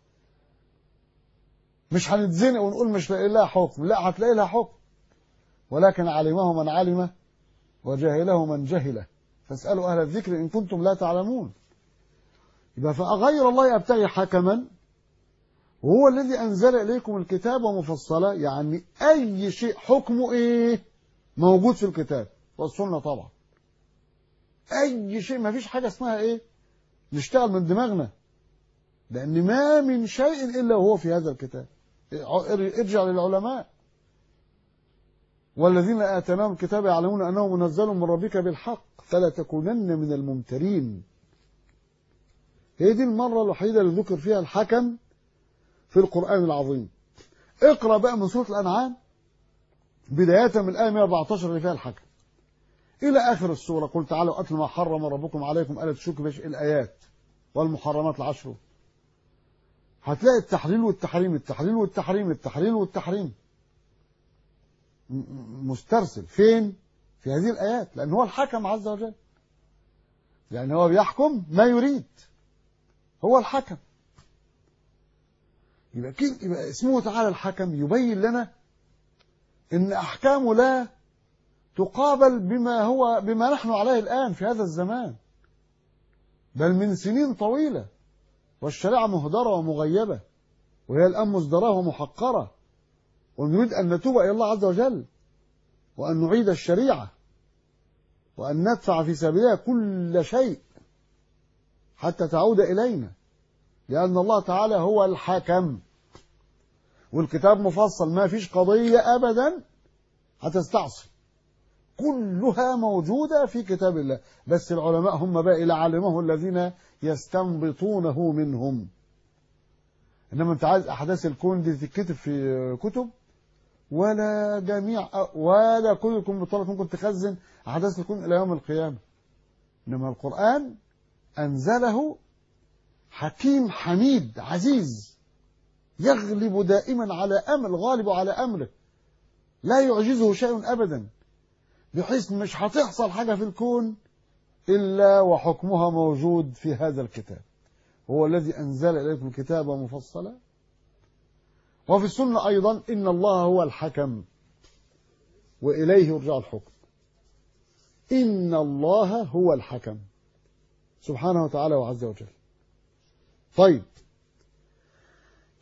A: مش هنتزنق ونقول مش لاقي لها حكم لا هتلاقي لها حكم ولكن علمه من علم وجهله من جهله فاسألوا أهل الذكر إن كنتم لا تعلمون يبقى فأغير الله يبتغي حكما وهو الذي أنزل إليكم الكتاب مفصلا يعني أي شيء حكمه إيه موجود في الكتاب والسنة طبعا أي شيء ما فيش حاجة اسمها إيه نشتغل من دماغنا لأن ما من شيء إلا وهو في هذا الكتاب ارجع للعلماء والذين آتناهم الكتاب يعلمون أنه منزل من ربك بالحق فلا تكونن من الممترين هي دي المرة الوحيدة اللي ذكر فيها الحكم في القرآن العظيم اقرأ بقى من سورة الأنعام بداية من الآية 114 اللي فيها الحكم إلى آخر السورة قل تعالوا أتل ما حرم ربكم عليكم ألا تشركوا بش الآيات والمحرمات العشر هتلاقي التحليل والتحريم التحليل والتحريم التحليل والتحريم مسترسل فين في هذه الآيات لأن هو الحكم عز وجل لأن هو بيحكم ما يريد هو الحكم يبقى, يبقى اسمه تعالى الحكم يبين لنا ان احكامه لا تقابل بما هو بما نحن عليه الان في هذا الزمان بل من سنين طويله والشريعه مهدره ومغيبه وهي الان مزدراه ومحقره ونريد ان نتوب الى الله عز وجل وان نعيد الشريعه وان ندفع في سبيلها كل شيء حتى تعود الينا لأن الله تعالى هو الحكم والكتاب مفصل ما فيش قضية أبدا هتستعصي كلها موجودة في كتاب الله بس العلماء هم بقى إلى علمه الذين يستنبطونه منهم إنما أنت عايز أحداث الكون دي تتكتب في كتب ولا جميع ولا كل الكمبيوترات ممكن تخزن أحداث الكون إلى يوم القيامة إنما القرآن أنزله حكيم حميد عزيز يغلب دائما على أمر غالب على أمره لا يعجزه شيء أبدا بحيث مش هتحصل حاجة في الكون إلا وحكمها موجود في هذا الكتاب هو الذي أنزل إليكم الكتاب مفصلا وفي السنة أيضا إن الله هو الحكم وإليه يرجع الحكم إن الله هو الحكم سبحانه وتعالى وعز وجل طيب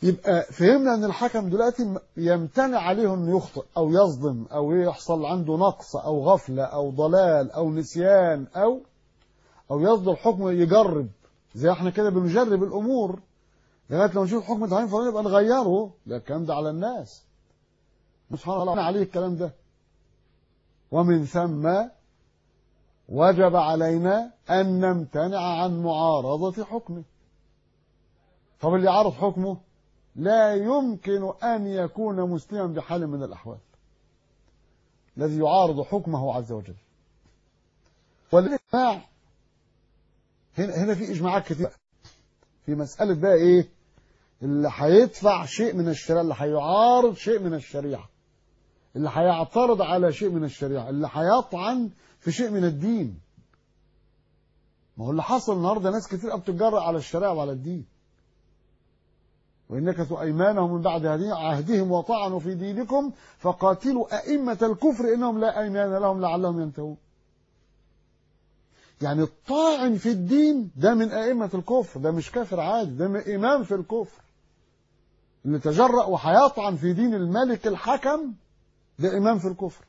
A: يبقى فهمنا ان الحكم دلوقتي يمتنع عليه انه يخطئ او يصدم او يحصل عنده نقص او غفله او ضلال او نسيان او او يصدر حكم يجرب زي احنا كده بنجرب الامور لغايه لما نشوف حكم تعيين فلان يبقى نغيره ده الكلام ده على الناس سبحان الله عليه الكلام ده ومن ثم وجب علينا ان نمتنع عن معارضه حكمه طب اللي يعارض حكمه لا يمكن أن يكون مسلما بحال من الأحوال الذي يعارض حكمه عز وجل والإجماع هنا هنا في إجماعات كتير في مسألة بقى إيه اللي هيدفع شيء من الشريعة اللي هيعارض شيء من الشريعة اللي هيعترض على شيء من الشريعة اللي هيطعن في شيء من الدين ما هو اللي حصل النهارده ناس كتير بتتجرأ على الشريعة وعلى الدين وإن نكثوا أيمانهم من بعد عهدهم وطعنوا في دينكم فقاتلوا أئمة الكفر إنهم لا أيمان لهم لعلهم ينتهون يعني الطاعن في الدين ده من أئمة الكفر ده مش كافر عادي ده من إمام في الكفر اللي تجرأ وهيطعن في دين الملك الحكم ده إمام في الكفر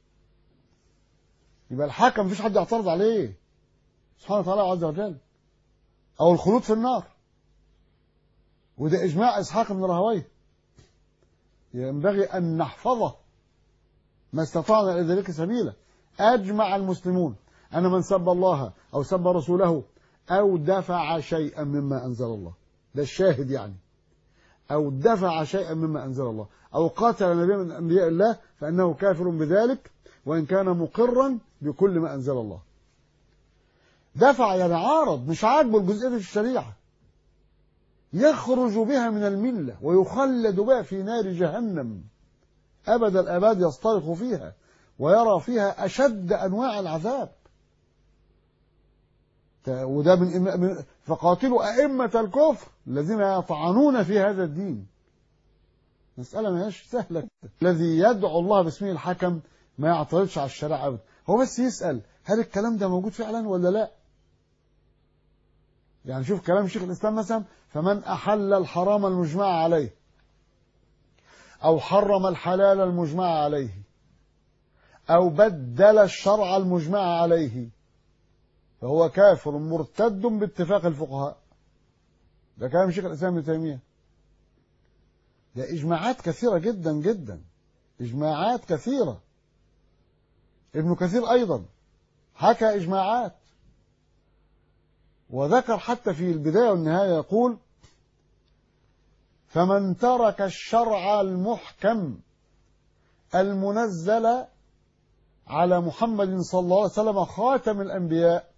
A: يبقى الحكم مفيش حد يعترض عليه سبحانه وتعالى عز وجل أو الخلود في النار وده إجماع إسحاق بن راهويه ينبغي أن نحفظه ما استطعنا إلى ذلك سبيلا أجمع المسلمون أن من سب الله أو سب رسوله أو دفع شيئا مما أنزل الله ده الشاهد يعني أو دفع شيئا مما أنزل الله أو قاتل نبي من أنبياء الله فإنه كافر بذلك وإن كان مقرا بكل ما أنزل الله دفع يعني عارض مش عاجبه الجزئية في الشريعة يخرج بها من الملة ويخلد بها في نار جهنم أبد الأباد يصطرخ فيها ويرى فيها أشد أنواع العذاب وده من فقاتلوا أئمة الكفر الذين يطعنون في هذا الدين مسألة ما هيش سهلة الذي يدعو الله باسمه الحكم ما يعترضش على الشرع أبدا هو بس يسأل هل الكلام ده موجود فعلا ولا لا يعني شوف كلام شيخ الإسلام مثلا فمن أحل الحرام المجمع عليه أو حرم الحلال المجمع عليه أو بدل الشرع المجمع عليه فهو كافر مرتد باتفاق الفقهاء ده كلام شيخ الإسلام ابن تيمية ده إجماعات كثيرة جدا جدا إجماعات كثيرة ابن كثير أيضا حكى إجماعات وذكر حتى في البداية والنهاية يقول فمن ترك الشرع المحكم المنزل على محمد صلى الله عليه وسلم خاتم الأنبياء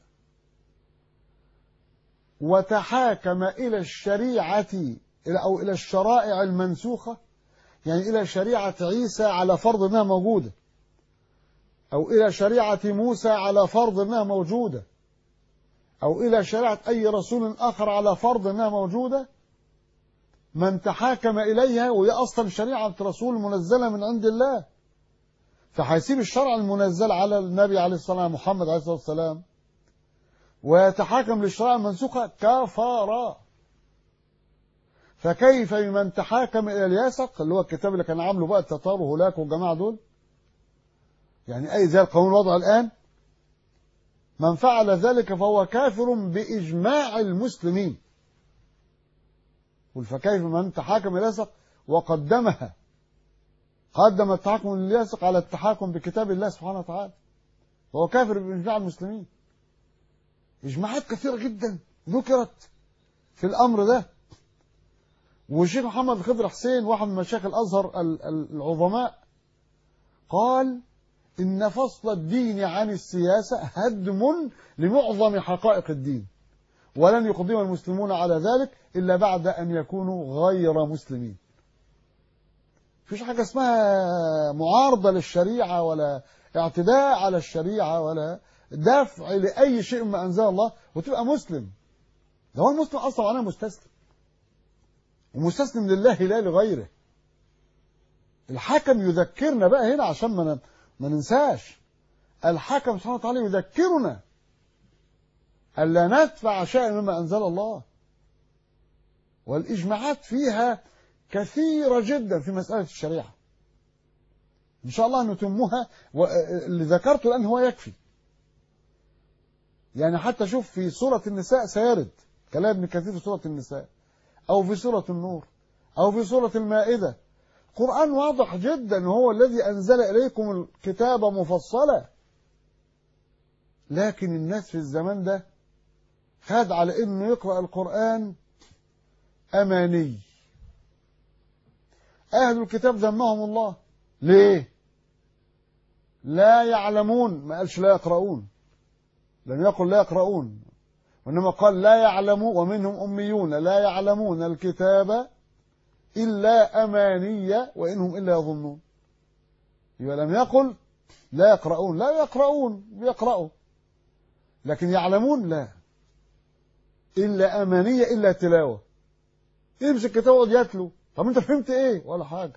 A: وتحاكم إلى الشريعة أو إلى الشرائع المنسوخة يعني إلى شريعة عيسى على فرض أنها موجودة أو إلى شريعة موسى على فرض أنها موجودة أو إلى شريعة أي رسول آخر على فرض أنها موجودة من تحاكم إليها وهي أصلا شريعة رسول منزلة من عند الله فهيسيب الشرع المنزل على النبي عليه الصلاة والسلام محمد عليه الصلاة والسلام ويتحاكم للشرائع المنسوخة كفارة فكيف بمن تحاكم إلى الياسق اللي هو الكتاب اللي كان عامله بقى التتار وهولاك والجماعة دول يعني أي زي القانون الوضع الآن من فعل ذلك فهو كافر بإجماع المسلمين قل فكيف من تحاكم الياسق وقدمها قدم التحاكم للياسق على التحاكم بكتاب الله سبحانه وتعالى وهو كافر بإجماع المسلمين إجماعات كثيرة جدا ذكرت في الأمر ده والشيخ محمد الخضر حسين واحد من مشايخ الأزهر العظماء قال إن فصل الدين عن السياسة هدم لمعظم حقائق الدين ولن يقدم المسلمون على ذلك إلا بعد أن يكونوا غير مسلمين فيش حاجة اسمها معارضة للشريعة ولا اعتداء على الشريعة ولا دفع لأي شيء ما أنزل الله وتبقى مسلم ده هو المسلم أصلا معناه مستسلم ومستسلم لله لا لغيره الحكم يذكرنا بقى هنا عشان ما ما ننساش الحكم سبحانه وتعالى يذكرنا ألا ندفع شيئا مما أنزل الله والإجماعات فيها كثيرة جدا في مسألة الشريعة إن شاء الله نتمها واللي ذكرته الآن هو يكفي يعني حتى شوف في سورة النساء سيرد كلام ابن كثير في سورة النساء أو في سورة النور أو في سورة المائدة قرآن واضح جدا هو الذي أنزل إليكم الكتاب مفصلا لكن الناس في الزمان ده خد على إنه يقرأ القرآن أماني أهل الكتاب ذمهم الله ليه لا يعلمون ما قالش لا يقرؤون لم يقل لا يقرؤون وإنما قال لا يعلمون ومنهم أميون لا يعلمون الكتاب إلا أمانية وإنهم إلا يظنون يبقى لم يقل لا يقرؤون لا يقرؤون بيقرأوا لكن يعلمون لا إلا أمانية إلا تلاوة يمسك الكتاب ويقعد يتلو طب أنت فهمت إيه ولا حاجة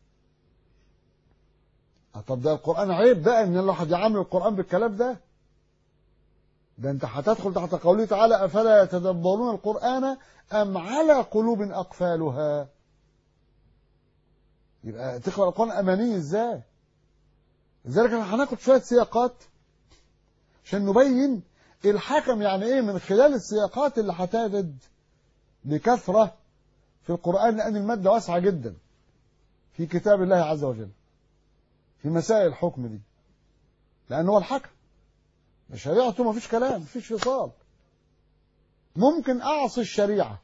A: طب ده القرآن عيب بقى إن الواحد يعامل القرآن بالكلام ده ده أنت هتدخل تحت قوله تعالى أفلا يتدبرون القرآن أم على قلوب أقفالها يبقى تقرأ القرآن أماني إزاي لذلك احنا هناخد شوية سياقات عشان نبين الحكم يعني ايه من خلال السياقات اللي هترد بكثرة في القرآن لأن المادة واسعة جدا في كتاب الله عز وجل في مسائل الحكم دي لأن هو الحكم شريعته ما فيش كلام ما فيش فصال ممكن أعصي الشريعة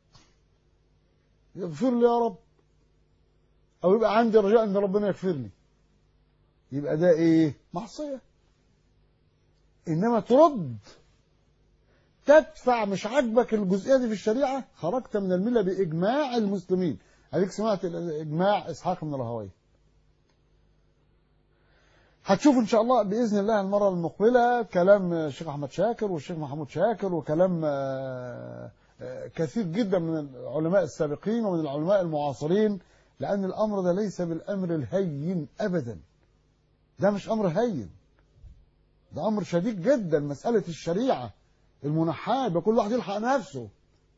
A: يغفر لي يا رب أو يبقى عندي رجاء أن ربنا يغفر لي يبقى ده إيه معصية إنما ترد تدفع مش عاجبك الجزئية دي في الشريعة خرجت من الملة بإجماع المسلمين عليك سمعت إجماع إسحاق من الراهويه هتشوف ان شاء الله باذن الله المره المقبله كلام الشيخ احمد شاكر والشيخ محمود شاكر وكلام كثير جدا من العلماء السابقين ومن العلماء المعاصرين لان الامر ده ليس بالامر الهين ابدا ده مش امر هين ده امر شديد جدا مساله الشريعه المنحاه يبقى كل واحد يلحق نفسه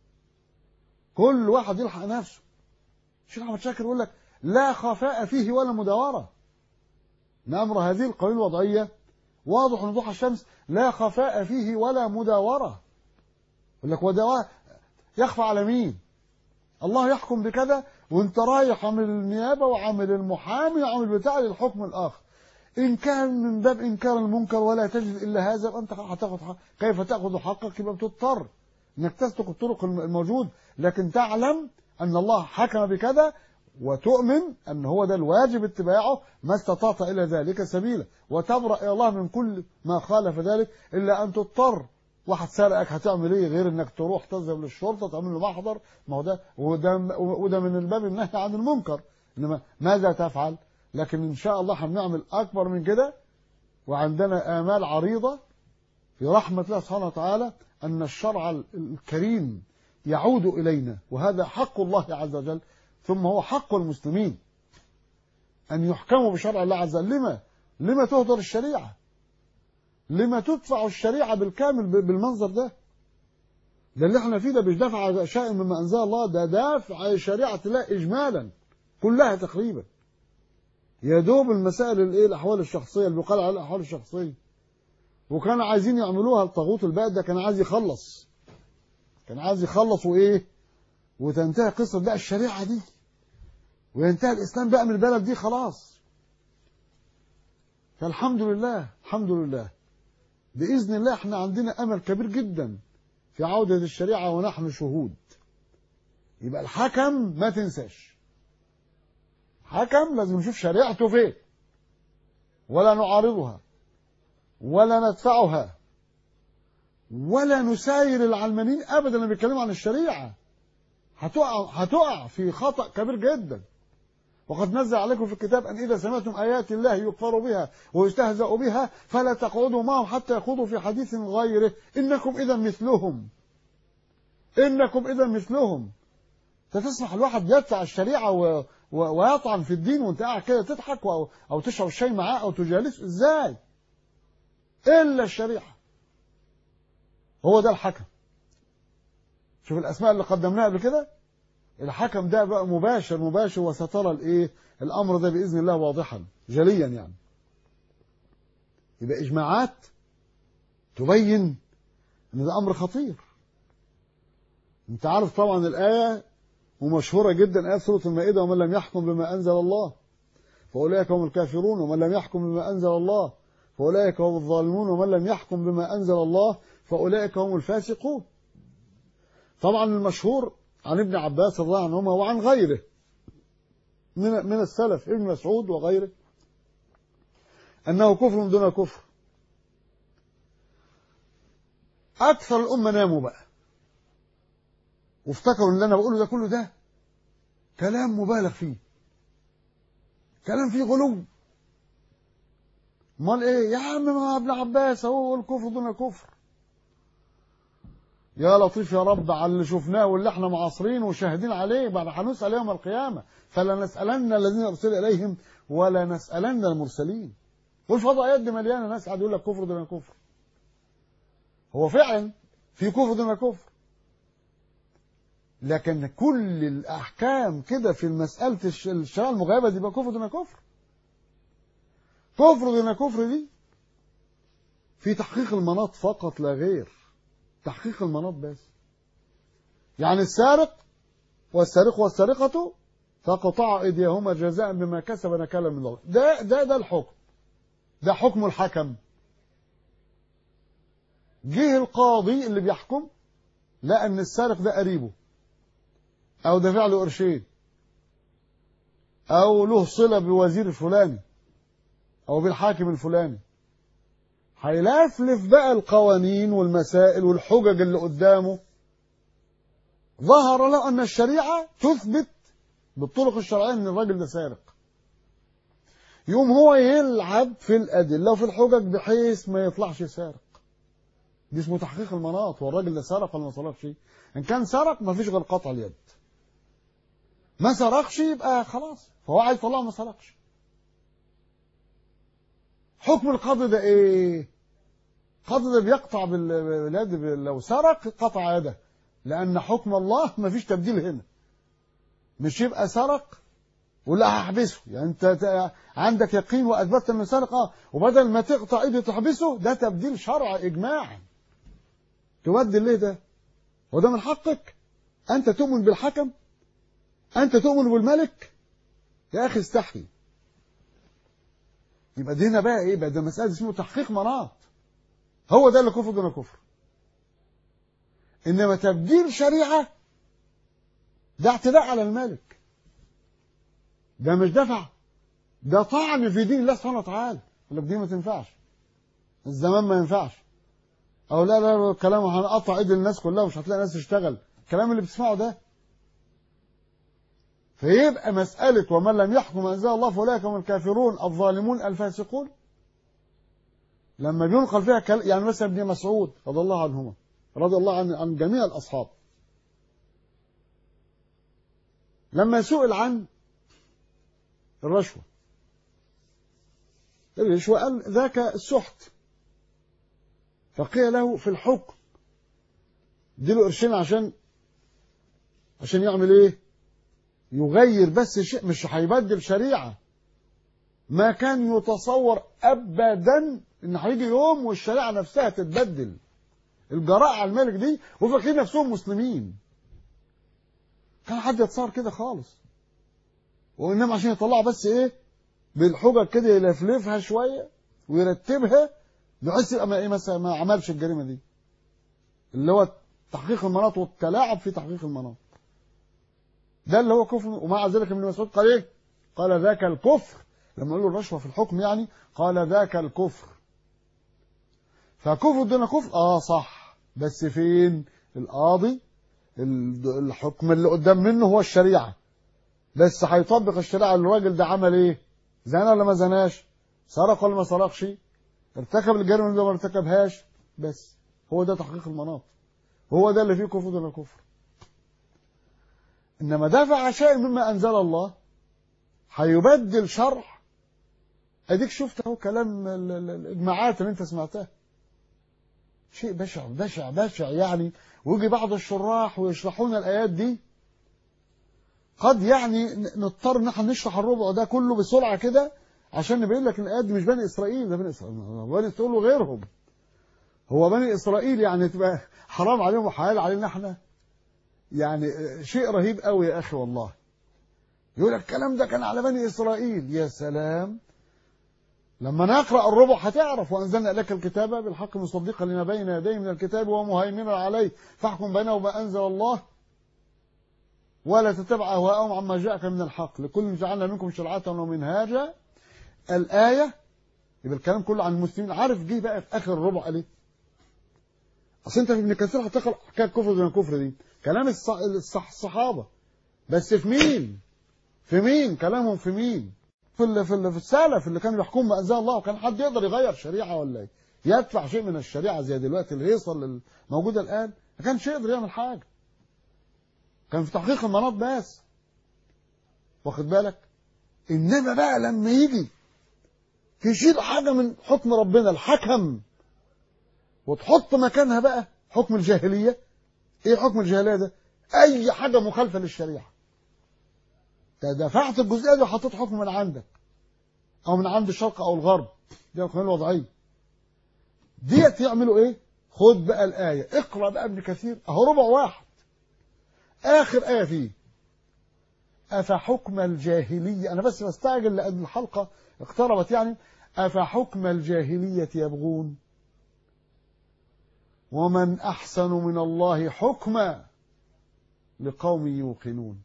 A: كل واحد يلحق نفسه الشيخ احمد شاكر يقول لك لا خفاء فيه ولا مداوره ان امر هذه القوانين الوضعيه واضح وضوح الشمس لا خفاء فيه ولا مداوره يقول لك ودواء يخفى على مين الله يحكم بكذا وانت رايح عامل النيابه وعامل المحامي وعامل بتاع للحكم الاخر ان كان من باب انكار المنكر ولا تجد الا هذا يبقى انت هتاخد حق. كيف تاخذ حقك يبقى بتضطر انك تسلك الطرق الموجود لكن تعلم ان الله حكم بكذا وتؤمن أن هو ده الواجب اتباعه ما استطعت إلى ذلك سبيلا وتبرأ إلى الله من كل ما خالف ذلك إلا أن تضطر واحد سرقك هتعمل ايه غير انك تروح تذهب للشرطه تعمل له محضر ما هو ده وده وده من الباب النهي عن المنكر انما ماذا تفعل لكن ان شاء الله هنعمل اكبر من كده وعندنا امال عريضه في رحمه الله سبحانه وتعالى ان الشرع الكريم يعود الينا وهذا حق الله عز وجل ثم هو حق المسلمين أن يحكموا بشرع الله عز وجل لما لما تهدر الشريعة لما تدفع الشريعة بالكامل بالمنظر ده ده اللي احنا فيه ده مش دفع شيء مما أنزل الله ده دافع شريعة الله إجمالا كلها تقريبا يا دوب المسائل الايه الاحوال الشخصيه اللي بيقال عليها الاحوال الشخصيه وكانوا عايزين يعملوها الطاغوت البائد ده كان عايز يخلص كان عايز يخلص وايه وتنتهي قصه بقى الشريعه دي وينتهي الاسلام بقى من البلد دي خلاص فالحمد لله الحمد لله باذن الله احنا عندنا امل كبير جدا في عوده الشريعه ونحن شهود يبقى الحكم ما تنساش حكم لازم نشوف شريعته فين ولا نعارضها ولا ندفعها ولا نساير العلمانيين ابدا اللي بيتكلموا عن الشريعه هتقع هتقع في خطا كبير جدا وقد نزل عليكم في الكتاب ان اذا سمعتم ايات الله يكفر بها ويستهزأ بها فلا تقعدوا معهم حتى يخوضوا في حديث غيره انكم اذا مثلهم انكم اذا مثلهم تسمح الواحد يدفع الشريعه و... و... ويطعن في الدين وانت قاعد كده تضحك او او تشرب الشاي معاه او تجالسه ازاي؟ الا الشريعه هو ده الحكم شوف الاسماء اللي قدمناها قبل كده الحكم ده بقى مباشر مباشر وسترى الايه الامر ده باذن الله واضحا جليا يعني يبقى اجماعات تبين ان ده امر خطير انت عارف طبعا الايه ومشهوره جدا ايه سوره المائده ومن لم يحكم بما انزل الله فاولئك هم الكافرون ومن لم يحكم بما انزل الله فاولئك هم الظالمون ومن لم يحكم بما انزل الله فاولئك هم الفاسقون طبعا المشهور عن ابن عباس رضي الله عنهما وعن غيره من من السلف ابن مسعود وغيره انه كفر دون كفر اكثر الامه ناموا بقى وافتكروا اللي انا بقوله ده كله ده كلام مبالغ فيه كلام فيه غلو امال ايه يا عم ما ابن عباس اهو الكفر دون كفر يا لطيف يا رب على اللي شفناه واللي احنا معاصرين وشاهدين عليه بعد هنسال يوم القيامه فلنسالن الذين ارسل اليهم ولا نسالن المرسلين والفضائيات دي مليانه ناس قاعد يقول لك كفر دون كفر هو فعلا في كفر دون كفر لكن كل الاحكام كده في مساله الشريعه المغيبه دي يبقى كفر دون كفر كفر دون كفر دي في تحقيق المناط فقط لا غير تحقيق المناط بس يعني السارق والسارق والسارقة فقطع ايديهما جزاء بما كسب نكالا من الله ده ده ده الحكم ده حكم الحكم جه القاضي اللي بيحكم لقى ان السارق ده قريبه او دفع له قرشين او له صله بوزير الفلاني او بالحاكم الفلاني هيلفلف بقى القوانين والمسائل والحجج اللي قدامه ظهر له ان الشريعه تثبت بالطرق الشرعيه ان الراجل ده سارق يقوم هو يلعب في الادله وفي الحجج بحيث ما يطلعش سارق دي اسمه تحقيق المناط هو الراجل ده سرق ولا ما سرقش ان كان سرق ما فيش غير قطع اليد ما سرقش يبقى خلاص فهو عايز يطلعه ما سرقش حكم القاضي ده ايه القاضي ده بيقطع باليد لو سرق قطع يده لان حكم الله ما فيش تبديل هنا مش يبقى سرق ولا هحبسه يعني انت عندك يقين واثبتت انه سرق اه وبدل ما تقطع ايده تحبسه ده تبديل شرع اجماعا تبدل ليه ده هو ده من حقك انت تؤمن بالحكم انت تؤمن بالملك يا اخي استحي يبقى دي هنا بقى ايه بقى ده مساله اسمه تحقيق مناط هو ده اللي كفر دون كفر انما تبديل شريعه ده اعتداء على الملك ده مش دفع ده طعن في دين الله سبحانه وتعالى يقول لك دي ما تنفعش الزمان ما ينفعش او لا لا الكلام هنقطع ايد الناس كلها ومش هتلاقي ناس تشتغل الكلام اللي بتسمعه ده فيبقى مسألة ومن لم يحكم أنزل الله فأولئك هم الكافرون الظالمون الفاسقون لما بينقل فيها كلام يعني مثلا ابن مسعود رضي الله عنهما رضي الله عن عن جميع الأصحاب لما سئل عن الرشوة الرشوة قال ذاك السحت فقيل له في الحكم اديله قرشين عشان عشان يعمل ايه يغير بس شيء مش هيبدل شريعة ما كان يتصور أبدا إن هيجي يوم والشريعة نفسها تتبدل الجراءة على الملك دي وفاكرين نفسهم مسلمين كان حد يتصور كده خالص وإنما عشان يطلع بس إيه بالحجج كده يلفلفها شوية ويرتبها بحيث يبقى ما إيه مثلا ما عملش الجريمة دي اللي هو تحقيق المناط والتلاعب في تحقيق المناط ده اللي هو كفر ومع ذلك ابن مسعود قال ايه قال ذاك الكفر لما قال له الرشوه في الحكم يعني قال ذاك الكفر فكفر دون كفر اه صح بس فين القاضي الحكم اللي قدام منه هو الشريعه بس هيطبق الشريعه الراجل ده عمل ايه زنى ولا ما زناش سرق ولا ما سرقش ارتكب الجريمه ولا ما ارتكبهاش بس هو ده تحقيق المناط هو ده اللي فيه كفر دون كفر انما دفع شيء مما انزل الله هيبدل شرع اديك شفت اهو كلام الاجماعات اللي انت سمعتها شيء بشع بشع بشع يعني ويجي بعض الشراح ويشرحون الايات دي قد يعني نضطر ان احنا نشرح الربع ده كله بسرعه كده عشان نبين لك الايات دي مش بني اسرائيل ده بني اسرائيل بني اسرائيل وغيرهم هو بني اسرائيل يعني تبقى حرام عليهم وحلال علينا احنا يعني شيء رهيب قوي يا اخي والله يقول لك الكلام ده كان على بني اسرائيل يا سلام لما نقرا الربع هتعرف وانزلنا اليك الكتاب بالحق مصدقا لما بين يديه من الكتاب ومهيمنا عليه فاحكم بينه وما انزل الله ولا تتبع اهواءهم عما جاءك من الحق لكل جعلنا منكم شرعه ومنهاجا الايه يبقى الكلام كله عن المسلمين عارف جه بقى في اخر الربع قال ايه اصل انت في ابن كثير هتقرا حكايه كفر دون كفر دي كلام الص- الصح الصحابه بس في مين في مين كلامهم في مين في ال في ال في السلف اللي كانوا بيحكموا بأنزال الله وكان حد يقدر يغير شريعه ولا ايه يدفع شيء من الشريعه زي دلوقتي الهيصه اللي موجوده الان ما كانش يقدر يعمل حاجه كان في تحقيق المناط بس واخد بالك انما بقى لما يجي تشيل حاجه من حكم ربنا الحكم وتحط مكانها بقى حكم الجاهليه ايه حكم الجاهليه ده اي حاجه مخالفه للشريعه دفعت الجزئيه دي وحطيت حكم من عندك او من عند الشرق او الغرب دي القوانين الوضعيه ديت يعملوا ايه خد بقى الايه اقرا بقى ابن كثير اهو ربع واحد اخر ايه فيه افحكم الجاهليه انا بس بستعجل لان الحلقه اقتربت يعني افحكم الجاهليه يبغون ومن احسن من الله حكما لقوم يوقنون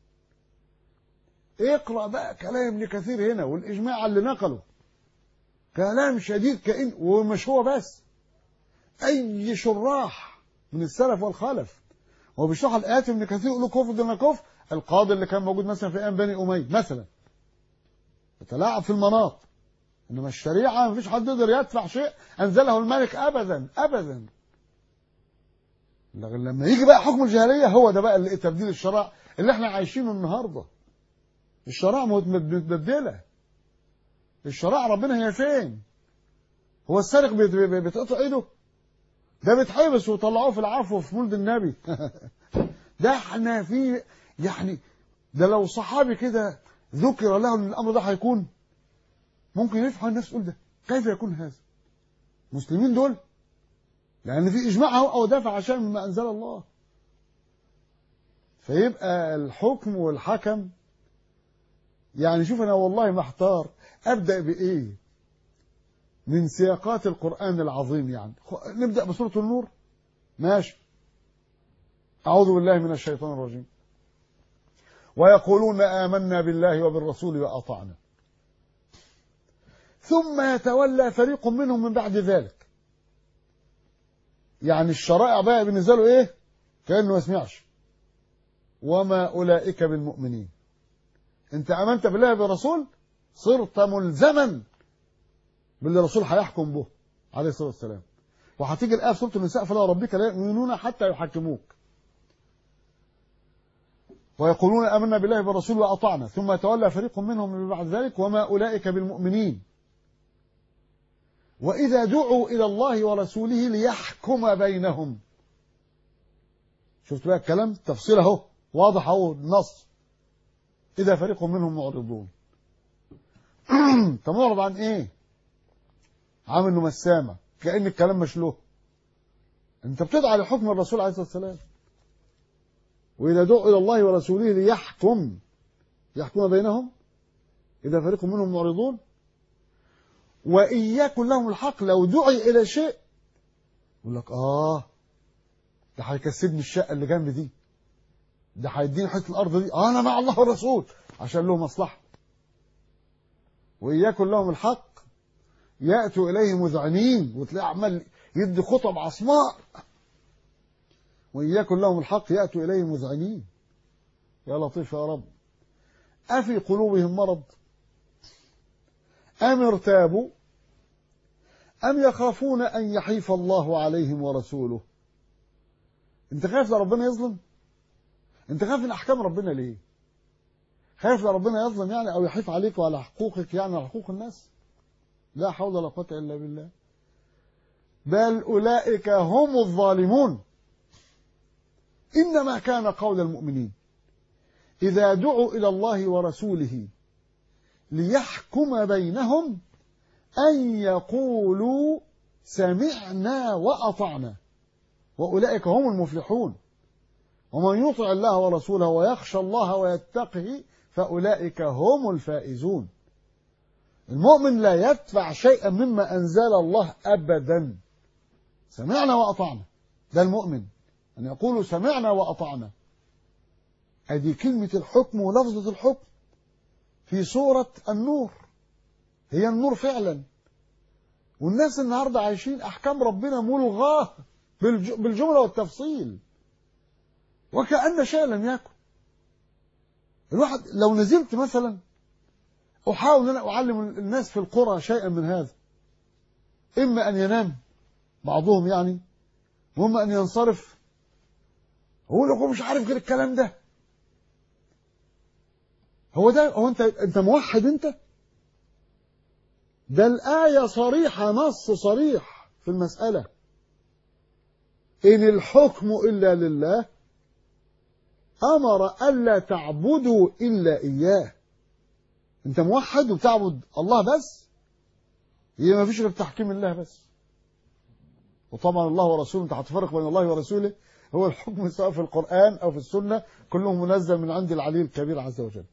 A: اقرا بقى كلام ابن كثير هنا والاجماع اللي نقله كلام شديد كأن ومش هو بس اي شراح من السلف والخلف هو بيشرح الايات ابن كثير يقول له كفر دون كفر القاضي اللي كان موجود مثلا في ايام بني اميه مثلا يتلاعب في المناط انما الشريعه ما فيش حد يقدر يدفع شيء انزله الملك ابدا ابدا لكن لما يجي بقى حكم الجاهليه هو ده بقى اللي تبديل الشرع اللي احنا عايشينه النهارده الشرائع متبدله الشرائع ربنا هي فين هو السارق بيت- بيت- بيتقطع ايده ده بيتحبس وطلعوه في العفو في مولد النبي ده احنا في يعني ده لو صحابي كده ذكر له ان الامر ده هيكون ممكن يفهم الناس تقول ده كيف يكون هذا مسلمين دول لان في اجماع أهو او دافع عشان ما انزل الله فيبقى الحكم والحكم يعني شوف انا والله محتار ابدا بايه من سياقات القران العظيم يعني خ- نبدا بسوره النور ماشي اعوذ بالله من الشيطان الرجيم ويقولون امنا بالله وبالرسول واطعنا ثم يتولى فريق منهم من بعد ذلك يعني الشرائع بقى بالنسبه له ايه كانه ما سمعش وما اولئك بالمؤمنين انت امنت بالله وبالرسول صرت ملزما باللي الرسول هيحكم به عليه الصلاه والسلام وهتيجي الايه في سوره النساء فلا ربك لا يؤمنون حتى يحكموك ويقولون امنا بالله وبالرسول واطعنا ثم يتولى فريق منهم من بعد ذلك وما اولئك بالمؤمنين واذا دعوا الى الله ورسوله ليحكم بينهم شفت بقى الكلام تفصيل اهو واضح اهو النص إذا فريق منهم معرضون طب معرض عن إيه؟ عامل إنه مش سامع كأن الكلام مش له أنت بتدعى لحكم الرسول عليه الصلاة والسلام وإذا دعوا إلى الله ورسوله ليحكم يحكم بينهم إذا فريق منهم معرضون وإن يكن لهم الحق لو دعي إلى شيء يقول لك آه ده هيكسبني الشقة اللي جنب دي ده هيديني حته الارض دي آه انا مع الله والرسول عشان له مصلحه وان يكن لهم الحق ياتوا اليه مذعنين وتلاقيه عمال يدي خطب عصماء وان يكن لهم الحق ياتوا اليه مذعنين يا لطيف يا رب افي قلوبهم مرض ام ارتابوا ام يخافون ان يحيف الله عليهم ورسوله انت خايف ده ربنا يظلم انت خايف من احكام ربنا ليه خايف لو ربنا يظلم يعني او يحيف عليك وعلى حقوقك يعني على حقوق الناس لا حول ولا قوه الا بالله بل اولئك هم الظالمون انما كان قول المؤمنين إذا دعوا إلى الله ورسوله ليحكم بينهم أن يقولوا سمعنا وأطعنا وأولئك هم المفلحون ومن يطع الله ورسوله ويخشى الله ويتقه فأولئك هم الفائزون المؤمن لا يدفع شيئا مما أنزل الله أبدا سمعنا وأطعنا ده المؤمن أن يقولوا سمعنا وأطعنا أدي كلمة الحكم ولفظة الحكم في سورة النور هي النور فعلا والناس النهارده عايشين أحكام ربنا ملغاة بالجملة والتفصيل وكأن شيء لم يكن الواحد لو نزلت مثلا أحاول أن أنا أعلم الناس في القرى شيئا من هذا إما أن ينام بعضهم يعني وإما أن ينصرف هو لكم مش عارف غير الكلام ده هو ده هو انت انت موحد انت ده الآية صريحة نص صريح في المسألة إن الحكم إلا لله أمر ألا تعبدوا إلا إياه أنت موحد وبتعبد الله بس هي ما فيش غير تحكيم الله بس وطبعا الله ورسوله أنت هتفرق بين الله ورسوله هو الحكم سواء في القرآن أو في السنة كله منزل من عند العلي الكبير عز وجل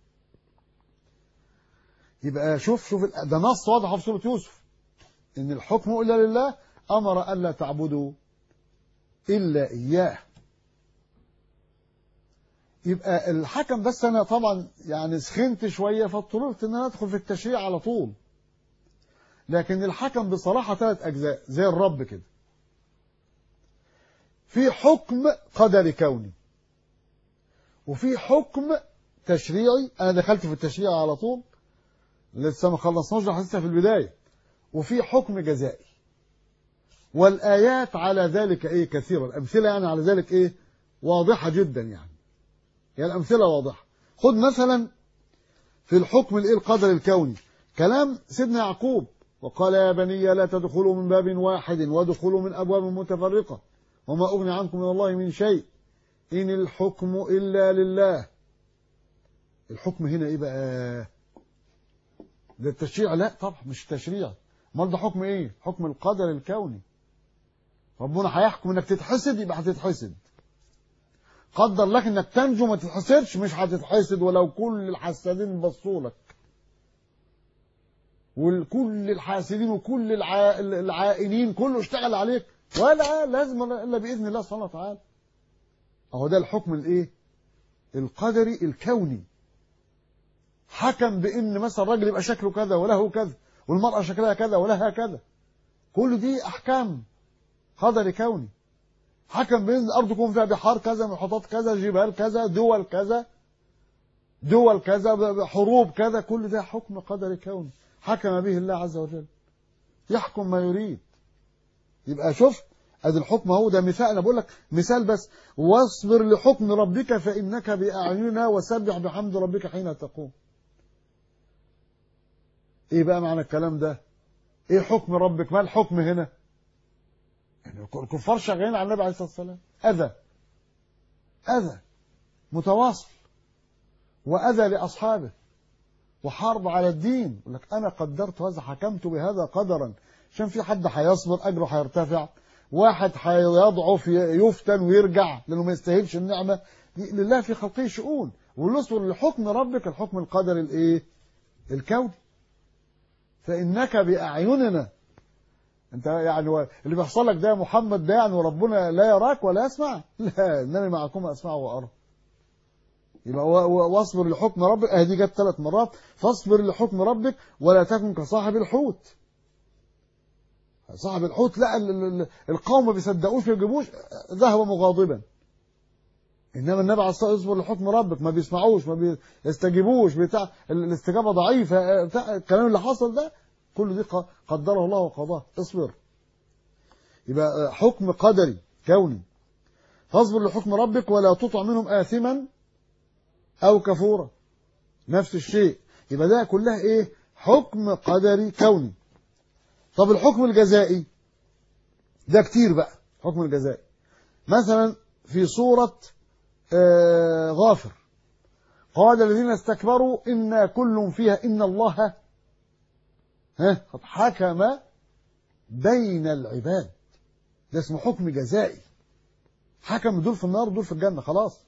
A: يبقى شوف شوف ده نص واضح في سورة يوسف إن الحكم إلا لله أمر ألا تعبدوا إلا إياه يبقى الحكم بس أنا طبعا يعني سخنت شوية فاضطررت إن أنا أدخل في التشريع على طول لكن الحكم بصراحة ثلاث أجزاء زي الرب كده في حكم قدري كوني وفي حكم تشريعي أنا دخلت في التشريع على طول لسه ما خلصناش حديثها في البداية وفي حكم جزائي والآيات على ذلك إيه كثيرة الأمثلة يعني على ذلك إيه واضحة جدا يعني هي يعني الأمثلة واضحة خد مثلا في الحكم الإيه القدر الكوني كلام سيدنا يعقوب وقال يا بني لا تدخلوا من باب واحد وادخلوا من أبواب متفرقة وما أغني عنكم من الله من شيء إن الحكم إلا لله الحكم هنا إيه بقى ده التشريع لا طبعا مش تشريع امال ده حكم ايه حكم القدر الكوني ربنا هيحكم انك تتحسد يبقى هتتحسد قدر لك انك تنجو ما تتحسدش مش هتتحسد ولو كل الحسادين بصوا لك وكل الحاسدين وكل الع... العائنين كله اشتغل عليك ولا لازم الا باذن الله سبحانه وتعالى اهو ده الحكم الايه القدري الكوني حكم بان مثلا الراجل يبقى شكله كذا وله كذا والمرأة شكلها كذا ولها كذا كل دي أحكام قدر كوني حكم بين الأرض يكون فيها بحار كذا محيطات كذا جبال كذا دول كذا دول كذا حروب كذا كل ده حكم قدر كوني حكم به الله عز وجل يحكم ما يريد يبقى شوف ادي الحكم اهو ده مثال انا بقول لك مثال بس واصبر لحكم ربك فانك باعيننا وسبح بحمد ربك حين تقوم ايه بقى معنى الكلام ده ايه حكم ربك ما الحكم هنا يعني الكفار شغالين على النبي عليه الصلاه والسلام اذى اذى متواصل واذى لاصحابه وحرب على الدين يقول لك انا قدرت هذا حكمت بهذا قدرا عشان في حد هيصبر اجره هيرتفع واحد هيضعف يفتن ويرجع لانه ما يستاهلش النعمه لله في خلقه شؤون والاصبر لحكم ربك الحكم القدري الايه الكوني فإنك بأعيننا أنت يعني اللي بيحصل لك ده يا محمد ده يعني وربنا لا يراك ولا يسمع لا إنني معكم أسمع وأرى يبقى واصبر لحكم ربك أهدي جت ثلاث مرات فاصبر لحكم ربك ولا تكن كصاحب الحوت صاحب الحوت لا القوم ما بيصدقوش ما يجيبوش ذهب مغاضبا انما النبي عليه الصلاه والسلام يصبر لحكم ربك ما بيسمعوش ما بيستجيبوش بتاع الاستجابه ضعيفه بتاع الكلام اللي حصل ده كل دي قدره الله وقضاه اصبر يبقى حكم قدري كوني فاصبر لحكم ربك ولا تطع منهم آثما أو كفورا نفس الشيء يبقى ده كلها إيه حكم قدري كوني طب الحكم الجزائي ده كتير بقى حكم الجزائي مثلا في سورة آه غافر قال الذين استكبروا إنا كل فيها إن الله ها قد حكم بين العباد ده اسمه حكم جزائي حكم دول في النار ودول في الجنة خلاص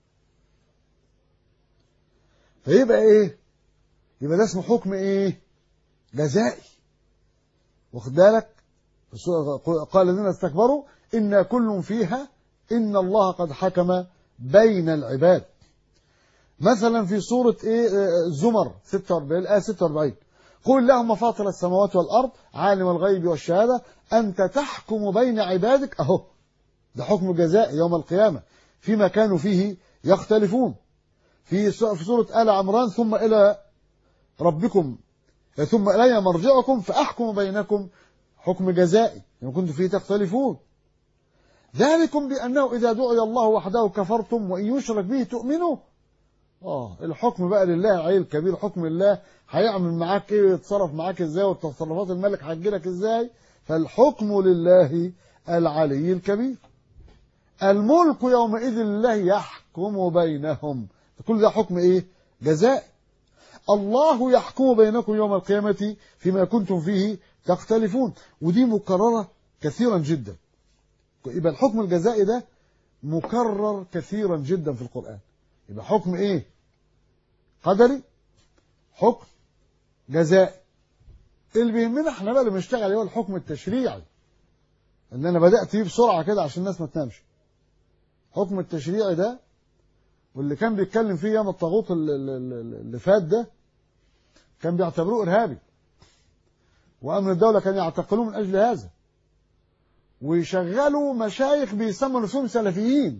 A: فيبقى ايه يبقى ده اسمه حكم ايه جزائي واخد بالك قال الذين استكبروا إنا كل فيها إن الله قد حكم بين العباد مثلا في سورة إيه الزمر 46 الآية 46 قل اللهم فاطر السماوات والأرض عالم الغيب والشهادة أنت تحكم بين عبادك أهو ده حكم جزاء يوم القيامة فيما كانوا فيه يختلفون في في سورة آل عمران ثم إلى ربكم ثم إلي مرجعكم فأحكم بينكم حكم جزائي إن كنتم فيه تختلفون ذلكم بأنه إذا دعي الله وحده كفرتم وإن يشرك به تؤمنوا آه الحكم بقى لله عيل كبير حكم الله هيعمل معاك إيه ويتصرف معاك إزاي وتصرفات الملك هتجيلك إزاي فالحكم لله العلي الكبير الملك يومئذ لله يحكم بينهم كل ده حكم إيه جزائي الله يحكم بينكم يوم القيامة فيما كنتم فيه تختلفون ودي مكررة كثيرا جدا يبقى الحكم الجزائي ده مكرر كثيرا جدا في القرآن يبقى حكم ايه قدري حكم جزائي اللي بيهمنا احنا بقى اللي بنشتغل هو الحكم التشريعي ان انا بدات فيه بسرعه كده عشان الناس ما تنامش حكم التشريعي ده واللي كان بيتكلم فيه يوم الطاغوت اللي فات ده كان بيعتبروه ارهابي وامن الدوله كان يعتقلوه من اجل هذا ويشغلوا مشايخ بيسموا نفسهم سلفيين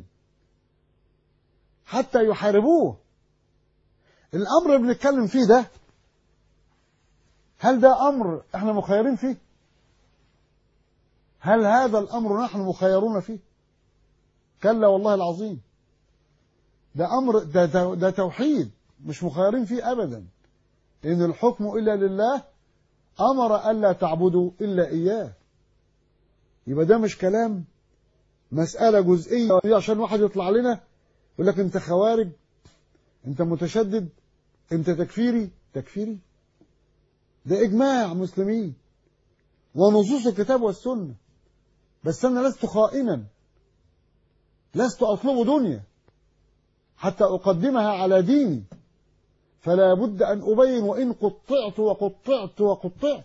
A: حتى يحاربوه الامر اللي بنتكلم فيه ده هل ده امر احنا مخيرين فيه هل هذا الامر نحن مخيرون فيه كلا والله العظيم ده امر ده, ده, ده توحيد مش مخيرين فيه ابدا ان الحكم الا لله امر الا تعبدوا الا اياه يبقى ده مش كلام مسألة جزئية عشان واحد يطلع لنا يقول لك انت خوارج انت متشدد انت تكفيري تكفيري ده اجماع مسلمين ونصوص الكتاب والسنة بس انا لست خائنا لست اطلب دنيا حتى اقدمها على ديني فلا بد ان ابين وان قطعت وقطعت وقطعت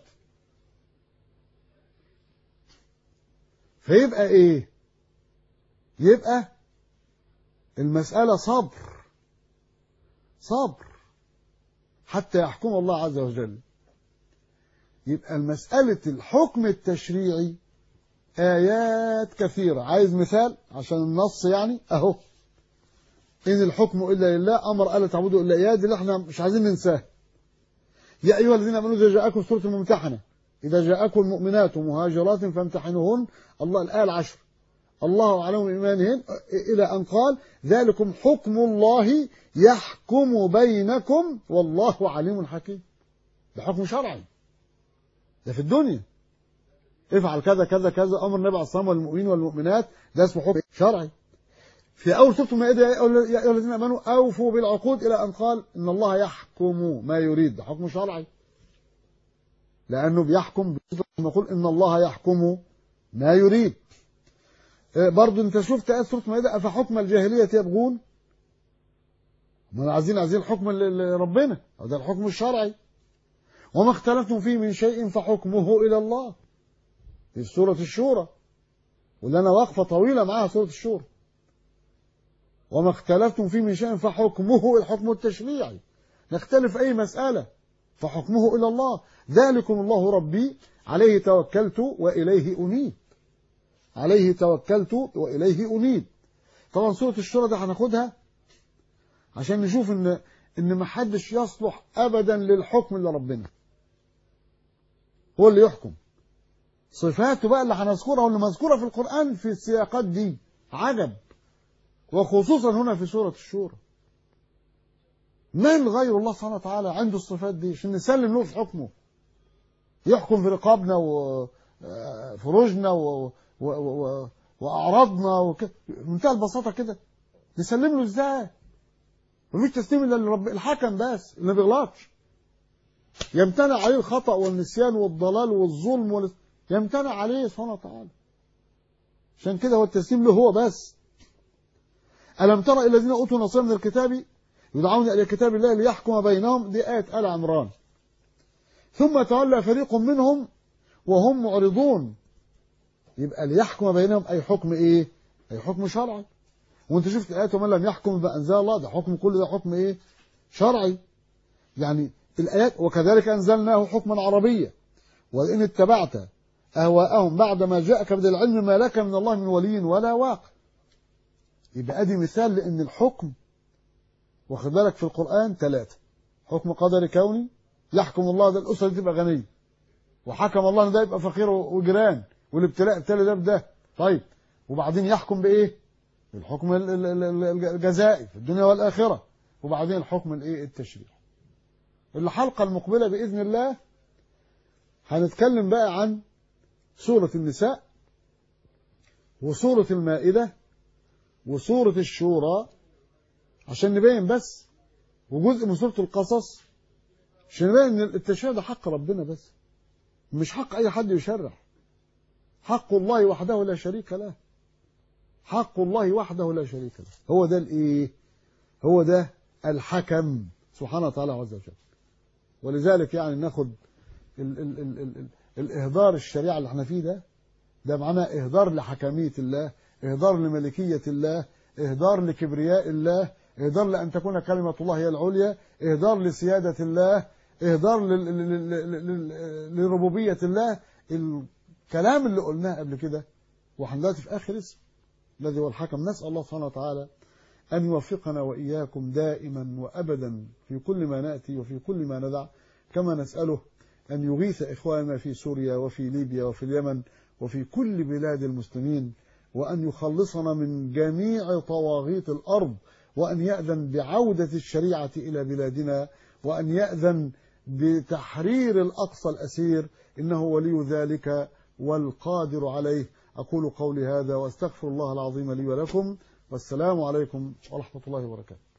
A: فيبقى ايه يبقى المسألة صبر صبر حتى يحكم الله عز وجل يبقى المسألة الحكم التشريعي آيات كثيرة عايز مثال عشان النص يعني أهو إن الحكم إلا لله أمر ألا تعبدوا إلا إياه دي اللي احنا مش عايزين ننساه يا أيها الذين آمنوا إذا جاءكم سورة الممتحنة إذا جاءكم المؤمنات مهاجرات فامتحنوهن الله الآية العشر الله أعلم بإيمانهن إلى أن قال ذلكم حكم الله يحكم بينكم والله عليم حكيم ده حكم شرعي ده في الدنيا افعل كذا كذا كذا أمر النبي عليه الصلاة والمؤمنين والمؤمنات ده اسمه حكم شرعي في أول سورة المائدة يا أيها الذين آمنوا أوفوا بالعقود إلى أن قال إن الله يحكم ما يريد ده حكم شرعي لأنه بيحكم نقول إن الله يحكم ما يريد برضو انت شفت آية سورة المائدة أفحكم الجاهلية يبغون ما عايزين عايزين الحكم لربنا ده الحكم الشرعي وما اختلفتم فيه من شيء فحكمه إلى الله في سورة الشورى واللي أنا واقفة طويلة معاها سورة الشورى وما اختلفتم فيه من شيء فحكمه الحكم التشريعي نختلف أي مسألة فحكمه إلى الله ذلكم الله ربي عليه توكلت وإليه أنيب عليه توكلت وإليه أنيب طبعا سورة الشورى ده هناخدها عشان نشوف ان ان ما حدش يصلح ابدا للحكم الا ربنا هو اللي يحكم صفاته بقى اللي هنذكرها واللي مذكوره في القران في السياقات دي عجب وخصوصا هنا في سوره الشورى من غير الله سبحانه وتعالى عنده الصفات دي عشان نسلم له في حكمه يحكم في رقابنا وفروجنا و... و... و... واعراضنا وكده بمنتهى البساطه كده نسلم له ازاي مفيش تسليم الا لرب الحكم بس اللي ما بيغلطش يمتنع عليه الخطا والنسيان والضلال والظلم وال... يمتنع عليه سبحانه وتعالى عشان كده هو التسليم له هو بس ألم ترى إلى الذين أوتوا نصيبا من الكتاب يدعون إلى كتاب الله ليحكم بينهم دي آية آل عمران ثم تولى فريق منهم وهم معرضون يبقى ليحكم بينهم أي حكم إيه؟ أي حكم شرعي وأنت شفت الآيات ومن لم يحكم بأنزل الله ده حكم كل ده حكم إيه؟ شرعي يعني الآيات وكذلك أنزلناه حكما عربيا وإن اتبعت أهواءهم بعد ما جاءك من العلم ما لك من الله من ولي ولا واق يبقى ادي مثال لان الحكم واخد بالك في القران ثلاثه حكم قدري كوني يحكم الله ده الاسره دي تبقى غنيه وحكم الله ان ده يبقى فقير وجيران والابتلاء ابتلى ده بده طيب وبعدين يحكم بايه الحكم الجزائي في الدنيا والاخره وبعدين الحكم الايه التشريعي الحلقه المقبله باذن الله هنتكلم بقى عن سوره النساء وسوره المائده وسورة الشورى عشان نبين بس وجزء من سورة القصص عشان نبين ان التشريع ده حق ربنا بس مش حق اي حد يشرع حق الله وحده لا شريك له حق الله وحده لا شريك له هو ده الايه هو ده الحكم سبحانه وتعالى عز وجل ولذلك يعني ناخد ال ال ال ال ال الاهدار الشريعه اللي احنا فيه ده ده معناه اهدار لحكميه الله إهدار لملكية الله إهدار لكبرياء الله إهدار لأن تكون كلمة الله هي العليا إهدار لسيادة الله إهدار لربوبية الله الكلام اللي قلناه قبل كده واحنا دلوقتي في آخر اسم الذي هو الحكم نسأل الله سبحانه وتعالى أن يوفقنا وإياكم دائما وأبدا في كل ما نأتي وفي كل ما ندع كما نسأله أن يغيث إخواننا في سوريا وفي ليبيا وفي اليمن وفي كل بلاد المسلمين وأن يخلصنا من جميع طواغيت الأرض وأن يأذن بعودة الشريعة إلى بلادنا وأن يأذن بتحرير الأقصى الأسير إنه ولي ذلك والقادر عليه أقول قولي هذا وأستغفر الله العظيم لي ولكم والسلام عليكم ورحمة الله وبركاته